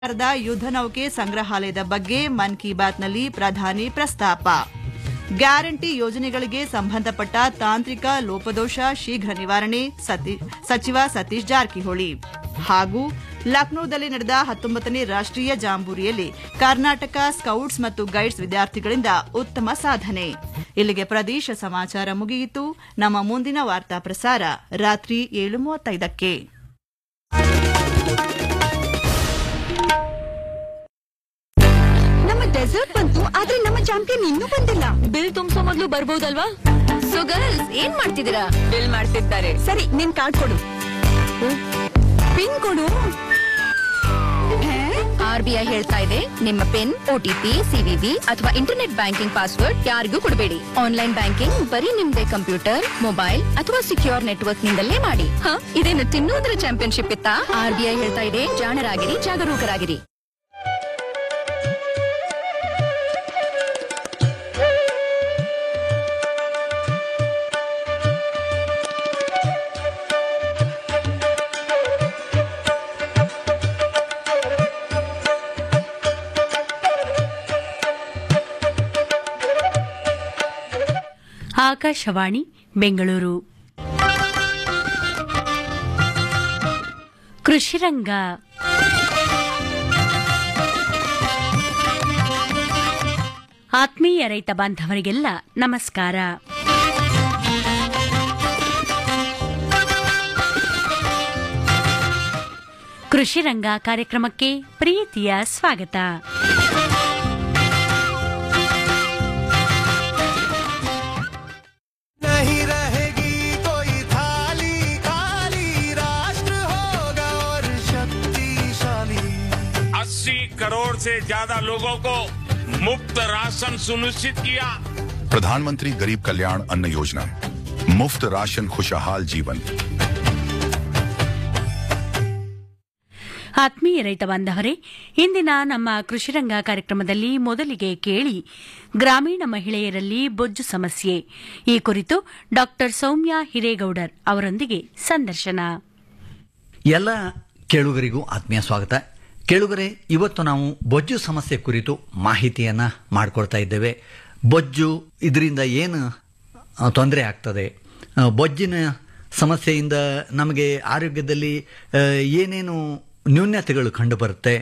ಸರ್ಕಾರದ ಯುದ್ಧ ನೌಕೆ ಸಂಗ್ರಹಾಲಯದ ಬಗ್ಗೆ ಮನ್ ಕಿ ಬಾತ್ನಲ್ಲಿ ಪ್ರಧಾನಿ ಪ್ರಸ್ತಾಪ ಗ್ಯಾರಂಟಿ ಯೋಜನೆಗಳಿಗೆ ಸಂಬಂಧಪಟ್ಟ ತಾಂತ್ರಿಕ ಲೋಪದೋಷ ಶೀಘ್ರ ನಿವಾರಣೆ ಸತಿ- ಸಚಿವ ಸತೀಶ್ ಜಾರಕಿಹೊಳಿ ಹಾಗೂ ಲಕ್ನೋದಲ್ಲಿ ನಡೆದ ಹತ್ತೊಂಬತ್ತನೇ ರಾಷ್ಟ್ರೀಯ ಜಾಂಬೂರಿಯಲ್ಲಿ ಕರ್ನಾಟಕ ಸ್ಕೌಟ್ಸ್ ಮತ್ತು ಗೈಡ್ಸ್ ವಿದ್ಯಾರ್ಥಿಗಳಿಂದ ಉತ್ತಮ ಸಾಧನೆ ಇಲ್ಲಿಗೆ ಪ್ರದೇಶ ಸಮಾಚಾರ ಮುಗಿಯಿತು ನಮ್ಮ ಮುಂದಿನ ವಾರ್ತಾ ಪ್ರಸಾರ ರಾತ್ರಿ ಏಳು ಮೂವತ್ತೈದಕ್ಕೆ ನಮ್ಮ ಡೆಸರ್ಟ್ ಬಂತು ಆದ್ರೆ ನಮ್ಮ ಚಾಂಪಿಯನ್ ಇನ್ನೂ ಬಂದಿಲ್ಲ ಬಿಲ್ ತುಂಬಿಸೋ ಮೊದ್ಲು ಬರ್ಬೋದಲ್ವಾ ಸೊ ಗರ್ಲ್ಸ್ ಏನ್ ಮಾಡ್ತಿದ್ದೀರಾ ಬಿಲ್ ಮಾಡ್ತಿದ್ದಾರೆ ಸರಿ ನಿನ್ ಕಾರ್ಡ್ ಕೊಡು ಪಿನ್ ಕೊಡು ಹೇ? ಆರ್ ಬಿ ಐ ಹೇಳ್ತಾ ಇದೆ ನಿಮ್ಮ ಪಿನ್ ಓಟಿಪಿ ಸಿವಿವಿ ಅಥವಾ ಇಂಟರ್ನೆಟ್ ಬ್ಯಾಂಕಿಂಗ್ ಪಾಸ್ವರ್ಡ್ ಯಾರಿಗೂ ಕೊಡಬೇಡಿ ಆನ್ಲೈನ್ ಬ್ಯಾಂಕಿಂಗ್ ಬರೀ ನಿಮ್ದೇ ಕಂಪ್ಯೂಟರ್ ಮೊಬೈಲ್ ಅಥವಾ ಸಿಕ್ಯೂರ್ ನೆಟ್ವರ್ಕ್ ನಿಂದಲೇ ಮಾಡಿ ಹ ಇದೇನು ತಿನ್ನೋದ್ರ ಚಾಂಪಿಯನ್ಶಿಪ್ ಇತ್ತಾ ಆರ್ ಬಿ ಐ ಹೇಳ್ತಾ ಇದೆ ಜಾಣರಾಗಿರಿ ಜಾಗರೂಕರಾಗಿರಿ ಆಕಾಶವಾಣಿ ಬೆಂಗಳೂರು ಕೃಷಿರಂಗ ಆತ್ಮೀಯ ರೈತ ಬಾಂಧವರಿಗೆಲ್ಲ ನಮಸ್ಕಾರ ಕೃಷಿರಂಗ ಕಾರ್ಯಕ್ರಮಕ್ಕೆ ಪ್ರೀತಿಯ ಸ್ವಾಗತ नहीं रहेगी कोई थाली खाली राष्ट्र होगा और शक्तिशाली अस्सी करोड़ से ज्यादा लोगों को मुफ्त राशन सुनिश्चित किया प्रधानमंत्री गरीब कल्याण अन्न योजना मुफ्त राशन खुशहाल जीवन ಆತ್ಮೀಯ ರೈತ ಬಾಂಧವರೇ ಇಂದಿನ ನಮ್ಮ ಕೃಷಿರಂಗ ಕಾರ್ಯಕ್ರಮದಲ್ಲಿ ಮೊದಲಿಗೆ ಕೇಳಿ ಗ್ರಾಮೀಣ ಮಹಿಳೆಯರಲ್ಲಿ ಬೊಜ್ಜು ಸಮಸ್ಯೆ ಈ ಕುರಿತು ಡಾಕ್ಟರ್ ಸೌಮ್ಯ ಹಿರೇಗೌಡರ್ ಅವರೊಂದಿಗೆ ಸಂದರ್ಶನ ಎಲ್ಲ ಕೇಳುಗರಿಗೂ ಆತ್ಮೀಯ ಸ್ವಾಗತ ಕೇಳುಗರೆ ಇವತ್ತು ನಾವು ಬೊಜ್ಜು ಸಮಸ್ಯೆ ಕುರಿತು ಮಾಹಿತಿಯನ್ನು ಮಾಡಿಕೊಡ್ತಾ ಇದ್ದೇವೆ ಬೊಜ್ಜು ಇದರಿಂದ ಏನು ತೊಂದರೆ ಆಗ್ತದೆ ಆ, ಬೊಜ್ಜಿನ ಸಮಸ್ಯೆಯಿಂದ ನಮಗೆ ಆರೋಗ್ಯದಲ್ಲಿ ಆ, ಏನೇನು ನ್ಯೂನ್ಯತೆಗಳು ಕಂಡುಬರುತ್ತೆ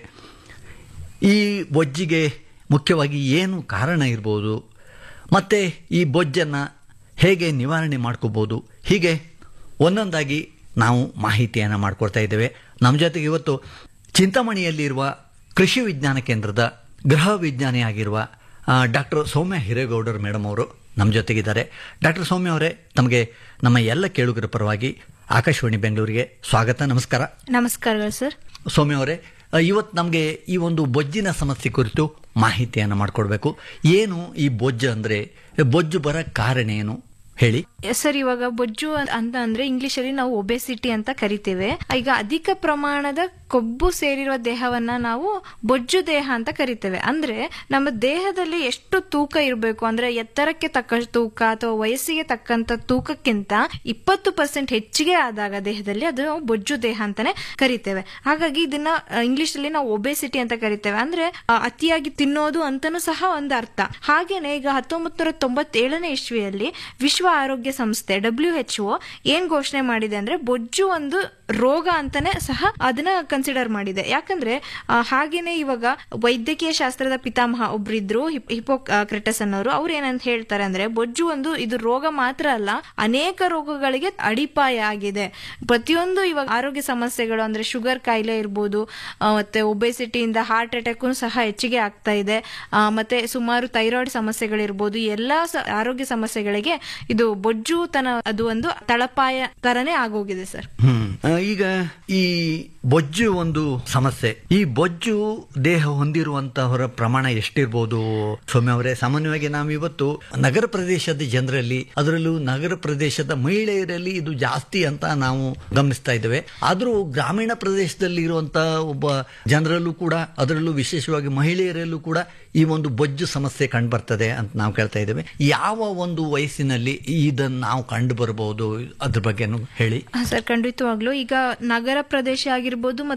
ಈ ಬೊಜ್ಜಿಗೆ ಮುಖ್ಯವಾಗಿ ಏನು ಕಾರಣ ಇರ್ಬೋದು ಮತ್ತು ಈ ಬೊಜ್ಜನ್ನು ಹೇಗೆ ನಿವಾರಣೆ ಮಾಡ್ಕೋಬೋದು ಹೀಗೆ ಒಂದೊಂದಾಗಿ ನಾವು ಮಾಹಿತಿಯನ್ನು ಮಾಡಿಕೊಡ್ತಾ ಇದ್ದೇವೆ ನಮ್ಮ ಜೊತೆಗೆ ಇವತ್ತು ಚಿಂತಾಮಣಿಯಲ್ಲಿರುವ ಕೃಷಿ ವಿಜ್ಞಾನ ಕೇಂದ್ರದ ಗೃಹ ವಿಜ್ಞಾನಿಯಾಗಿರುವ ಡಾಕ್ಟರ್ ಸೌಮ್ಯ ಹಿರೇಗೌಡರ್ ಮೇಡಮ್ ಅವರು ನಮ್ಮ ಜೊತೆಗಿದ್ದಾರೆ ಡಾಕ್ಟರ್ ಸೌಮ್ಯ ಅವರೇ ತಮಗೆ ನಮ್ಮ ಎಲ್ಲ ಕೇಳುಗರ ಪರವಾಗಿ ಆಕಾಶವಾಣಿ ಬೆಂಗಳೂರಿಗೆ ಸ್ವಾಗತ ನಮಸ್ಕಾರ ನಮಸ್ಕಾರಗಳು ಸರ್ ಸೌಮ್ಯ ಅವರೇ ಇವತ್ತು ನಮಗೆ ಈ ಒಂದು ಬೊಜ್ಜಿನ ಸಮಸ್ಯೆ ಕುರಿತು ಮಾಹಿತಿಯನ್ನು ಮಾಡಿಕೊಡ್ಬೇಕು ಏನು ಈ ಬೊಜ್ಜು ಅಂದರೆ ಬೊಜ್ಜು ಬರೋ ಕಾರಣ ಏನು ಹೇಳಿ ಸರ್ ಇವಾಗ ಬೊಜ್ಜು ಅಂತ ಅಂದ್ರೆ ಇಂಗ್ಲಿಷ್ ಅಲ್ಲಿ ನಾವು ಒಬೆಸಿಟಿ ಅಂತ ಕರಿತೇವೆ ಈಗ ಅಧಿಕ ಪ್ರಮಾಣದ ಕೊಬ್ಬು ಸೇರಿರುವ ದೇಹವನ್ನ ನಾವು ಬೊಜ್ಜು ದೇಹ ಅಂತ ಕರಿತೇವೆ ಅಂದ್ರೆ ನಮ್ಮ ದೇಹದಲ್ಲಿ ಎಷ್ಟು ತೂಕ ಇರಬೇಕು ಅಂದ್ರೆ ಎತ್ತರಕ್ಕೆ ತಕ್ಕ ತೂಕ ಅಥವಾ ವಯಸ್ಸಿಗೆ ತಕ್ಕಂತ ತೂಕಕ್ಕಿಂತ ಇಪ್ಪತ್ತು ಪರ್ಸೆಂಟ್ ಹೆಚ್ಚಿಗೆ ಆದಾಗ ದೇಹದಲ್ಲಿ ಅದು ನಾವು ಬೊಜ್ಜು ದೇಹ ಅಂತಾನೆ ಕರಿತೇವೆ ಹಾಗಾಗಿ ಇದನ್ನ ಇಂಗ್ಲಿಷ್ ಅಲ್ಲಿ ನಾವು ಒಬೆಸಿಟಿ ಅಂತ ಕರಿತೇವೆ ಅಂದ್ರೆ ಆ, ಅತಿಯಾಗಿ ತಿನ್ನೋದು ಅಂತಾನೂ ಸಹ ಒಂದು ಅರ್ಥ ಹಾಗೇನೆ ಈಗ ಹತ್ತೊಂಬತ್ತು ನೂರ ತೊಂಬತ್ತೇಳನೇ ಇಸ್ವಿಯಲ್ಲಿ ವಿಶ್ವ ಆರೋಗ್ಯ ಸಂಸ್ಥೆ ಡಬ್ಲ್ಯೂ ಎಚ್ ಒ ಏನ್ ಘೋಷಣೆ ಮಾಡಿದೆ ಅಂದ್ರೆ ಬೊಜ್ಜು ಒಂದು ರೋಗ ಅಂತಾನೆ ಸಹ ಅದನ್ನ ಕನ್ಸಿಡರ್ ಮಾಡಿದೆ ಯಾಕಂದ್ರೆ ಆ, ಹಾಗೇನೆ ಇವಾಗ ವೈದ್ಯಕೀಯ ಶಾಸ್ತ್ರದ ಪಿತಾಮಹ ಒಬ್ರಿದ್ರು ಹಿಪೋಕ್ರೆಟಸ್ ಅನ್ನೋರು ಅವ್ರು ಏನಂತ ಹೇಳ್ತಾರೆ ಅಂದ್ರೆ ಬೊಜ್ಜು ಒಂದು ಇದು ರೋಗ ಮಾತ್ರ ಅಲ್ಲ ಅನೇಕ ರೋಗಗಳಿಗೆ ಅಡಿಪಾಯ ಆಗಿದೆ ಪ್ರತಿಯೊಂದು ಇವಾಗ ಆರೋಗ್ಯ ಸಮಸ್ಯೆಗಳು ಅಂದ್ರೆ ಶುಗರ್ ಕಾಯಿಲೆ ಇರ್ಬೋದು ಆ, ಮತ್ತೆ ಒಬೆಸಿಟಿಯಿಂದ ಹಾರ್ಟ್ ಅಟ್ಯಾಕ್ ಸಹ ಹೆಚ್ಚಿಗೆ ಆಗ್ತಾ ಇದೆ ಆ, ಮತ್ತೆ ಸುಮಾರು ಥೈರಾಯ್ಡ್ ಸಮಸ್ಯೆಗಳಿರ್ಬೋದು ಎಲ್ಲಾ ಸ- ಆರೋಗ್ಯ ಸಮಸ್ಯೆಗಳಿಗೆ ಇದು ಬೊಜ್ಜು ತನ ಅದು ಒಂದು ತಳಪಾಯ ತರನೇ ಆಗೋಗಿದೆ ಸರ್ ಹ್ಮ್ ಆ, ಈಗ ಈ ಬೊಜ್ಜು ಒಂದು ಸಮಸ್ಯೆ ಈ ಬೊಜ್ಜು ದೇಹ ಹೊಂದಿರುವಂತಹವರ ಪ್ರಮಾಣ ಎಷ್ಟಿರ್ಬೋದು ಸೌಮ್ಯ ಅವರೇ ಸಾಮಾನ್ಯವಾಗಿ ನಾವು ಇವತ್ತು ನಗರ ಪ್ರದೇಶದ ಜನರಲ್ಲಿ ಅದರಲ್ಲೂ ನಗರ ಪ್ರದೇಶದ ಮಹಿಳೆಯರಲ್ಲಿ ಇದು ಜಾಸ್ತಿ ಅಂತ ನಾವು ಗಮನಿಸ್ತಾ ಇದ್ದೇವೆ ಆದರೂ ಗ್ರಾಮೀಣ ಪ್ರದೇಶದಲ್ಲಿ ಇರುವಂತಹ ಒಬ್ಬ ಜನರಲ್ಲೂ ಕೂಡ ಅದರಲ್ಲೂ ವಿಶೇಷವಾಗಿ ಮಹಿಳೆಯರಲ್ಲೂ ಕೂಡ ಈ ಒಂದು ಬೊಜ್ಜು ಸಮಸ್ಯೆ ಕಂಡು ಬರ್ತದೆ ಅಂತ ನಾವು ಕೇಳ್ತಾ ಇದ್ದೇವೆ ಯಾವ ಒಂದು ವಯಸ್ಸಿನಲ್ಲಿ ಇದನ್ನು ನಾವು ಕಂಡು ಬರಬಹುದು ಅದ್ರ ಬಗ್ಗೆನೂ ಹೇಳಿ ಹಾ, ಸರ್ ಖಂಡಿತವಾಗ್ಲೂ ಈಗ ನಗರ ಪ್ರದೇಶ ಆಗಿರ್ಬೋದು ಮತ್ತು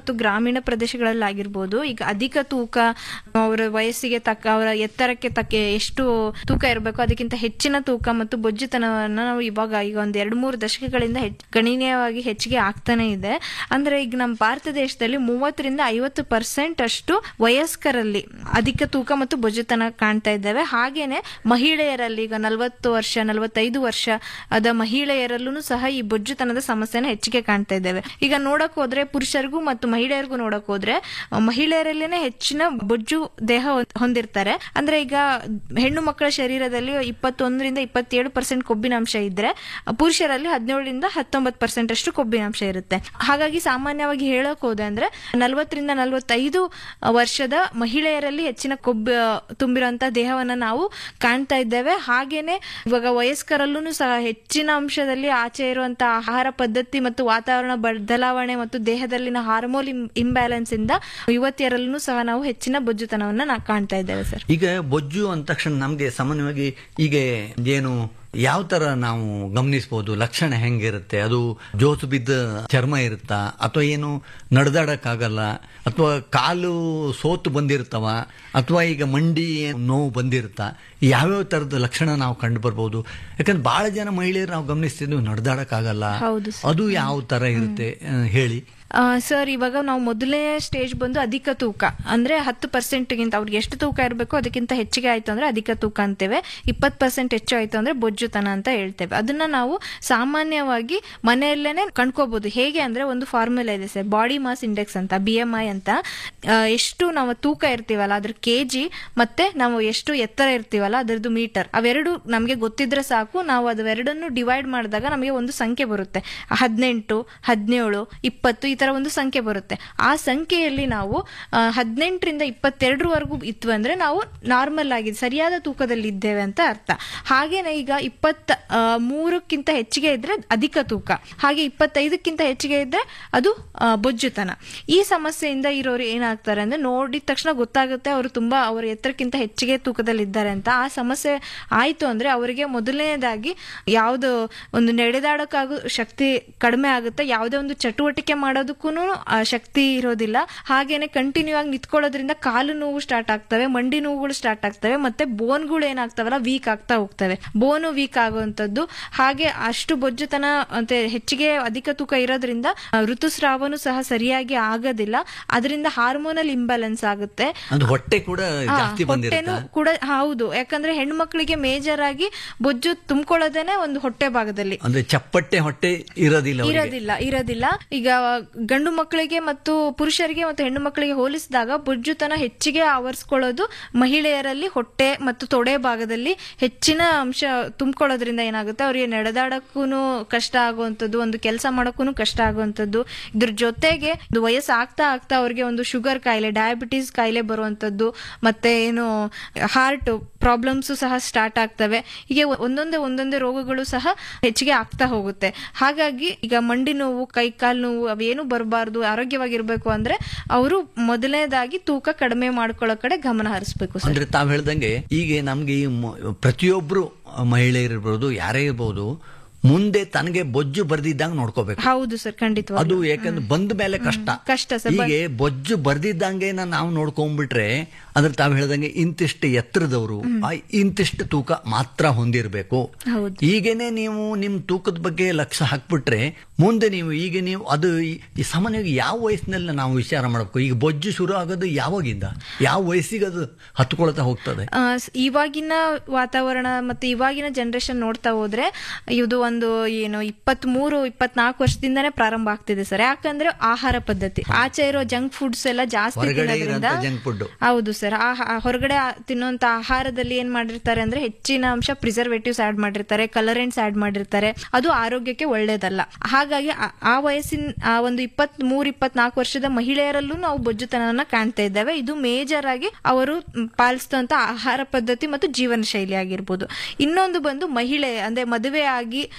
ಮತ್ತು ಗ್ರಾಮೀಣ ಪ್ರದೇಶಗಳಲ್ಲಿ ಆಗಿರ್ಬೋದು ಈಗ ಅಧಿಕ ತೂಕ ಅವರ ವಯಸ್ಸಿಗೆ ತಕ್ಕ ಅವರ ಎತ್ತರಕ್ಕೆ ತಕ್ಕ ಎಷ್ಟು ತೂಕ ಇರಬೇಕು ಅದಕ್ಕಿಂತ ಹೆಚ್ಚಿನ ತೂಕ ಮತ್ತು ಬೊಜ್ಜುತನವನ್ನ ನಾವು ಇವಾಗ ಈಗ ಒಂದ್ ಎರಡು ಮೂರು ದಶಕಗಳಿಂದ ಹೆಚ್ಚ್- ಗಣನೀಯವಾಗಿ ಹೆಚ್ಚಿಗೆ ಆಗ್ತಾನೆ ಇದೆ ಅಂದ್ರೆ ಈಗ ನಮ್ಮ ಭಾರತ ದೇಶದಲ್ಲಿ ಮೂವತ್ತರಿಂದ ಐವತ್ತು ಪರ್ಸೆಂಟ್ ಅಷ್ಟು ವಯಸ್ಕರಲ್ಲಿ ಅಧಿಕ ತೂಕ ಮತ್ತು ಬೊಜ್ಜುತನ ಕಾಣ್ತಾ ಇದ್ದೇವೆ ಹಾಗೇನೆ ಮಹಿಳೆಯರಲ್ಲಿ ಈಗ ನಲವತ್ತು ವರ್ಷ ನಲವತ್ತೈದು ವರ್ಷ ಅದ ಮಹಿಳೆಯರಲ್ಲೂ ಸಹ ಈ ಬೊಜ್ಜುತನದ ಸಮಸ್ಯೆನ ಹೆಚ್ಚಿಗೆ ಕಾಣ್ತಾ ಇದ್ದೇವೆ ಈಗ ನೋಡಕ್ ಹೋದ್ರೆ ಪುರುಷರಿಗೂ ಮತ್ತು ಮಹಿಳೆಯರಿಗೂ ನೋಡಕ್ ಹೋದ್ರೆ ಆ, ಮಹಿಳೆಯರಲ್ಲೇನೆ ಹೆಚ್ಚಿನ ಬೊಜ್ಜು ದೇಹ ಹೊಂದ್- ಹೊಂದಿರ್ತಾರೆ ಅಂದ್ರೆ ಈಗ ಹೆಣ್ಣು ಮಕ್ಕಳ ಶರೀರದಲ್ಲಿ ಇಪ್ಪತ್ತೊಂದರಿಂದ ಇಪ್ಪತ್ತೇಳು ಪರ್ಸೆಂಟ್ ಕೊಬ್ಬಿನಾಂಶ ಇದ್ರೆ ಆ, ಪುರುಷರಲ್ಲಿ ಹದಿನೇಳರಿಂದ ಹತ್ತೊಂಬತ್ತು ಪರ್ಸೆಂಟ್ ಅಷ್ಟು ಕೊಬ್ಬಿನಾಂಶ ಇರುತ್ತೆ ಹಾಗಾಗಿ ಸಾಮಾನ್ಯವಾಗಿ ಹೇಳಕ್ ಹೋದೆ ಅಂದ್ರೆ ನಲವತ್ತರಿಂದ ನಲವತ್ತೈದು ವರ್ಷದ ಮಹಿಳೆಯರಲ್ಲಿ ಹೆಚ್ಚಿನ ಕೊಬ್ಬು ತುಂಬಿರುವಂತಹ ದೇಹವನ್ನ ನಾವು ಕಾಣ್ತಾ ಇದ್ದೇವೆ ಹಾಗೇನೆ ಇವಾಗ ವಯಸ್ಕರಲ್ಲೂ ಸಹ ಹೆಚ್ಚಿನ ಅಂಶದಲ್ಲಿ ಆಚೆ ಇರುವಂತಹ ಆಹಾರ ಪದ್ಧತಿ ಮತ್ತು ವಾತಾವರಣ ಬದಲಾವಣೆ ಮತ್ತು ದೇಹದಲ್ಲಿನ ಹಾರ್ಮೋನ್ ಇಂಬ್ಯಾಲೆನ್ಸ್ ಇಂದ ಯುವತಿಯರಲ್ಲೂ ಸಹ ನಾವು ಹೆಚ್ಚಿನ ಬೊಜ್ಜುತನವನ್ನ ನಾ ಕಾಣ್ತಾ ಇದ್ದೇವೆ ಸರ್ ಈಗ ಬೊಜ್ಜು ಅಂದ ತಕ್ಷಣ ನಮಗೆ ಸಾಮಾನ್ಯವಾಗಿ ಈಗ ಏನು ಯಾವ ತರ ನಾವು ಗಮನಿಸಬಹುದು ಲಕ್ಷಣ ಹೆಂಗಿರುತ್ತೆ ಅದು ಜೋತು ಬಿದ್ದ ಚರ್ಮ ಇರುತ್ತಾ ಅಥವಾ ಏನು ನಡೆದಾಡಕ್ಕಾಗಲ್ಲ ಅಥವಾ ಕಾಲು ಸೋತು ಬಂದಿರ್ತಾವ ಅಥವಾ ಈಗ ಮಂಡಿ ನೋವು ಬಂದಿರುತ್ತಾ ಯಾವ್ಯಾವ ತರದ ಲಕ್ಷಣ ನಾವು ಕಂಡು ಬರ್ಬೋದು ಯಾಕಂದ್ರೆ ಬಹಳ ಜನ ಮಹಿಳೆಯರು ನಾವು ಗಮನಿಸ್ತಿದ್ವಿ ನಡೆದಾಡಕ್ಕಾಗಲ್ಲ ಹೌದು ಅದು ಯಾವ ತರ ಇರುತ್ತೆ ಆ, ಹೇಳಿ ಆ, ಸರ್ ಇವಾಗ ನಾವು ಮೊದಲನೇ ಸ್ಟೇಜ್ ಬಂದು ಅಧಿಕ ತೂಕ ಅಂದ್ರೆ ಹತ್ತು ಪರ್ಸೆಂಟ್ಗಿಂತ ಅವ್ರಿಗೆ ಎಷ್ಟು ತೂಕ ಇರಬೇಕು ಅದಕ್ಕಿಂತ ಹೆಚ್ಚಿಗೆ ಆಯ್ತು ಅಂದ್ರೆ ಅಧಿಕ ತೂಕ ಅಂತೇವೆ ಇಪ್ಪತ್ತು ಪರ್ಸೆಂಟ್ ಹೆಚ್ಚು ಆಯ್ತು ಅಂದ್ರೆ ಬೊಜ್ಜುತನ ಅಂತ ಹೇಳ್ತೇವೆ ಅದನ್ನ ನಾವು ಸಾಮಾನ್ಯವಾಗಿ ಮನೆಯಲ್ಲೇನೆ ಕಂಡ್ಕೋಬಹುದು ಹೇಗೆ ಅಂದ್ರೆ ಒಂದು ಫಾರ್ಮುಲಾ ಇದೆ ಸರ್ ಬಾಡಿ ಮಾಸ್ ಇಂಡೆಕ್ಸ್ ಅಂತ ಬಿ ಎಂ ಐ ಅಂತ ಆ, ಎಷ್ಟು ನಾವು ತೂಕ ಇರ್ತೀವಲ್ಲ ಅದ್ರ ಕೆಜಿ ಮತ್ತೆ ನಾವು ಎಷ್ಟು ಎತ್ತರ ಇರ್ತೀವಲ್ಲ ಅದರದ್ದು ಮೀಟರ್ ಅವೆರಡು ನಮಗೆ ಗೊತ್ತಿದ್ರೆ ಸಾಕು ನಾವು ಅವೆರಡನ್ನು ಡಿವೈಡ್ ಮಾಡಿದಾಗ ನಮಗೆ ಒಂದು ಸಂಖ್ಯೆ ಬರುತ್ತೆ ಹದಿನೆಂಟು ಹದಿನೇಳು ಇಪ್ಪತ್ತು ಈ ತರ ಒಂದು ಸಂಖ್ಯೆ ಬರುತ್ತೆ ಆ ಸಂಖ್ಯೆಯಲ್ಲಿ ನಾವು ಆ, ಹದಿನೆಂಟರಿಂದ ಇಪ್ಪತ್ತೆರಡರವರೆಗೂ ಇತ್ತು ಅಂದ್ರೆ ನಾವು ನಾರ್ಮಲ್ ಆಗಿ ಸರಿಯಾದ ತೂಕದಲ್ಲಿ ಇದ್ದೇವೆ ಅಂತ ಅರ್ಥ ಹಾಗೇನೆ ಈಗ ಇಪ್ಪತ್ತ ಆ, ಮೂರಕ್ಕಿಂತ ಹೆಚ್ಚಿಗೆ ಇದ್ರೆ ಅಧಿಕ ತೂಕ ಹಾಗೆ ಇಪ್ಪತ್ತೈದಕ್ಕಿಂತ ಹೆಚ್ಚಿಗೆ ಇದ್ರೆ ಅದು ಆ, ಬೊಜ್ಜುತನ ಈ ಸಮಸ್ಯೆಯಿಂದ ಇರೋರು ಏನಾಗ್ತಾರೆ ಅಂದ್ರೆ ನೋಡಿದ ತಕ್ಷಣ ಗೊತ್ತಾಗುತ್ತೆ ಅವರು ತುಂಬಾ ಅವರ ಎತ್ತರಕ್ಕಿಂತ ಹೆಚ್ಚಿಗೆ ತೂಕದಲ್ಲಿ ಇದ್ದಾರೆ ಅಂತ ಆ ಸಮಸ್ಯೆ ಆಯ್ತು ಅಂದ್ರೆ ಅವರಿಗೆ ಮೊದಲನೇದಾಗಿ ಯಾವ್ದು ಒಂದು ನಡೆದಾಡಕ್ಕಾಗೋ ಶಕ್ತಿ ಕಡಿಮೆ ಆಗುತ್ತೆ ಯಾವುದೇ ಒಂದು ಚಟುವಟಿಕೆ ಮಾಡೋದಕ್ಕೂ ಶಕ್ತಿ ಇರೋದಿಲ್ಲ ಹಾಗೇನೆ ಕಂಟಿನ್ಯೂ ಆಗಿ ನಿಂತ್ಕೊಳ್ಳೋದ್ರಿಂದ ಕಾಲು ನೋವು ಸ್ಟಾರ್ಟ್ ಆಗ್ತವೆ ಮಂಡಿ ನೋವುಗಳು ಸ್ಟಾರ್ಟ್ ಆಗ್ತವೆ ಮತ್ತೆ ಬೋನ್ಗಳು ಏನಾಗ್ತಾವಲ್ಲ ವೀಕ್ ಆಗ್ತಾ ಹೋಗ್ತವೆ ಬೋನು ವೀಕ್ ಆಗುವಂತದ್ದು ಹಾಗೆ ಅಷ್ಟು ಬೊಜ್ಜುತನ ಮತ್ತೆ ಹೆಚ್ಚಿಗೆ ಅಧಿಕ ತೂಕ ಇರೋದ್ರಿಂದ ಆ, ಋತುಸ್ರಾವನು ಸಹ ಸರಿಯಾಗಿ ಆಗೋದಿಲ್ಲ ಅದರಿಂದ ಹಾರ್ಮೋನಲ್ ಇಂಬ್ಯಾಲೆನ್ಸ್ ಆಗುತ್ತೆ ಅಂದ್ರೆ ಹೊಟ್ಟೆ ಕೂಡ ಆ, ಜಾಸ್ತಿ ಬಂದಿರುತ್ತೆ ಹೊಟ್ಟೆನೂ ಕೂಡ ಹೌದು ಯಾಕಂದ್ರೆ ಹೆಣ್ಣು ಮಕ್ಕಳಿಗೆ ಮೇಜರ್ ಆಗಿ ಬೊಜ್ಜು ತುಂಬಿಕೊಳ್ಳೋದೇನೆ ಒಂದು ಹೊಟ್ಟೆ ಭಾಗದಲ್ಲಿ ಅಂದ್ರೆ ಚಪ್ಪಟ್ಟೆ ಹೊಟ್ಟೆ ಇರೋದಿಲ್ಲ ಅವ್ರಿಗೆ. ಇರೋದಿಲ್ಲ ಇರೋದಿಲ್ಲ ಈಗ ಗಂಡು ಮಕ್ಕಳಿಗೆ ಮತ್ತು ಪುರುಷರಿಗೆ ಮತ್ತು ಹೆಣ್ಣು ಮಕ್ಕಳಿಗೆ ಹೋಲಿಸಿದಾಗ ಬೊಜ್ಜುತನ ಹೆಚ್ಚಿಗೆ ಆವರಿಸ್ಕೊಳ್ಳೋದು ಮಹಿಳೆಯರಲ್ಲಿ ಹೊಟ್ಟೆ ಮತ್ತು ತೊಡೆ ಭಾಗದಲ್ಲಿ ಹೆಚ್ಚಿನ ಅಂಶ ತುಂಬಿಕೊಳ್ಳೋದ್ರಿಂದ ಏನಾಗುತ್ತೆ ಅವರಿಗೆ ನಡೆದಾಡಕ್ಕೂ ಕಷ್ಟ ಆಗುವಂಥದ್ದು ಒಂದು ಕೆಲಸ ಮಾಡೋಕ್ಕೂ ಕಷ್ಟ ಆಗುವಂಥದ್ದು ಇದ್ರ ಜೊತೆಗೆ ಇದು ವಯಸ್ಸು ಆಗ್ತಾ ಆಗ್ತಾ ಅವ್ರಿಗೆ ಒಂದು ಶುಗರ್ ಕಾಯಿಲೆ ಡಯಾಬಿಟೀಸ್ ಕಾಯಿಲೆ ಬರುವಂಥದ್ದು ಮತ್ತೆ ಏನು ಹಾರ್ಟ್ ಪ್ರಾಬ್ಲಮ್ಸ್ ಸಹ ಸ್ಟಾರ್ಟ್ ಆಗ್ತವೆ ಹೀಗೆ ಒಂದೊಂದೇ ಒಂದೊಂದೇ ರೋಗಗಳು ಸಹ ಹೆಚ್ಚಿಗೆ ಆಗ್ತಾ ಹೋಗುತ್ತೆ ಹಾಗಾಗಿ ಈಗ ಮಂಡಿ ನೋವು ಕೈ ಕಾಲು ನೋವು ಅವೇನು ಬರಬಾರ್ದು ಆರೋಗ್ಯವಾಗಿರ್ಬೇಕು ಅಂದ್ರೆ ಅವರು ಮೊದಲನೇದಾಗಿ ತೂಕ ಕಡಿಮೆ ಮಾಡ್ಕೊಳ್ಳೋ ಕಡೆ ಗಮನ ಹರಿಸ್ಬೇಕು ಸರ್ ಅಂದ್ರೆ ತಾವ್ ಹೇಳ್ದಂಗೆ ಈಗ ನಮ್ಗೆ ಈ ಮ- ಪ್ರತಿಯೊಬ್ರು ಮಹಿಳೆಯರಿರ್ಬೋದು ಯಾರೇ ಇರ್ಬೋದು ಮುಂದೆ ತನಗೆ ಬೊಜ್ಜು ಬರ್ದಿದ್ದಂಗೆ ನೋಡ್ಕೋಬೇಕು ಹೌದು ಸರ್ ಖಂಡಿತವಾಗಿ ಅದು ಯಾಕಂದ್ರೆ ಬಂದ ಮೇಲೆ ಕಷ್ಟ ಕಷ್ಟ ಸರ್ ಹೀಗೆ ಬೊಜ್ಜು ಬರ್ದಿದ್ದಂಗೆ ನಾವು ನೋಡ್ಕೊಂಡ್ಬಿಟ್ರೆ ಅದ್ರ ತಾವ್ ಹೇಳ್ದಂಗೆ ಇಂತಿಷ್ಟು ಎತ್ತರದವರು ಆ ಇಂತಿಷ್ಟು ತೂಕ ಮಾತ್ರ ಹೊಂದಿರಬೇಕು ಹೌದು. ಈಗೇನೆ ನೀವು ನಿಮ್ ತೂಕದ ಬಗ್ಗೆ ಲಕ್ಷ್ಯ ಹಾಕ್ಬಿಟ್ರೆ ಮುಂದೆ ನೀವು ಈಗ ನೀವು ಅದು ಈ- ಈ ಸಾಮಾನ್ಯವಾಗಿ ಯಾವ ವಯಸ್ಸಿನಲ್ಲಿ ನಾವು ವಿಚಾರ ಮಾಡಬೇಕು ಈಗ ಬೊಜ್ಜು ಶುರು ಆಗೋದು ಯಾವಾಗಿಂದ ಯಾವ ವಯಸ್ಸಿಗೆ ಅದು ಹತ್ಕೊಳ್ತಾ ಹೋಗ್ತದೆ ಆ, ಸ್- ಇವಾಗಿನ ವಾತಾವರಣ ಮತ್ತೆ ಇವಾಗಿನ ಜನರೇಷನ್ ನೋಡ್ತಾ ಹೋದ್ರೆ ಇದು ಒಂದು ಏನು ಇಪ್ಪತ್ತ್ ಮೂರು ಇಪ್ಪತ್ನಾಲ್ಕು ವರ್ಷದಿಂದಾನೇ ಪ್ರಾರಂಭ ಆಗ್ತಿದೆ ಸರ್ ಯಾಕಂದ್ರೆ ಆಹಾರ ಪದ್ಧತಿ ಆಚೆ ಇರೋ ಜಂಕ್ ಫುಡ್ಸ್ ಎಲ್ಲ ಜಾಸ್ತಿ ಹೊರಗಡೆ ತಿನ್ನೋದ್ರಿಂದ ಇರೋಂಥ junk food. ಹೌದು ಸರ್ ಆ ಆ ಹೊರಗಡೆ ಆ- ತಿನ್ನುವಂತ ಆಹಾರದಲ್ಲಿ ಏನ್ ಮಾಡಿರ್ತಾರೆ ಅಂದ್ರೆ ಹೆಚ್ಚಿನ ಅಂಶ ಪ್ರಿಸರ್ವೇಟಿವ್ಸ್ ಆಡ್ ಮಾಡಿರ್ತಾರೆ ಕಲರೆಂಟ್ಸ್ ಆಡ್ ಮಾಡಿರ್ತಾರೆ ಅದು ಆರೋಗ್ಯಕ್ಕೆ ಒಳ್ಳೇದಲ್ಲ ಹಾಗಾಗಿ ಆ- ಆ ವಯಸ್ಸಿನ ಆ ಒಂದು ಇಪ್ಪತ್ತ್ ಮೂರ್ ಇಪ್ಪತ್ನಾಲ್ಕು ವರ್ಷದ ಮಹಿಳೆಯರಲ್ಲೂ ನಾವು ಬೊಜ್ಜುತನವನ್ನ ಕಾಣ್ತಾ ಇದ್ದೇವೆ ಇದು ಮೇಜರ್ ಆಗಿ ಅವರು ಪಾಲಿಸಿದಂತ ಆಹಾರ ಪದ್ಧತಿ ಮತ್ತು ಜೀವನ ಶೈಲಿ ಆಗಿರ್ಬೋದು ಇನ್ನೊಂದು ಬಂದು ಮಹಿಳೆ ಅಂದ್ರೆ ಮದುವೆ ಆಗಿ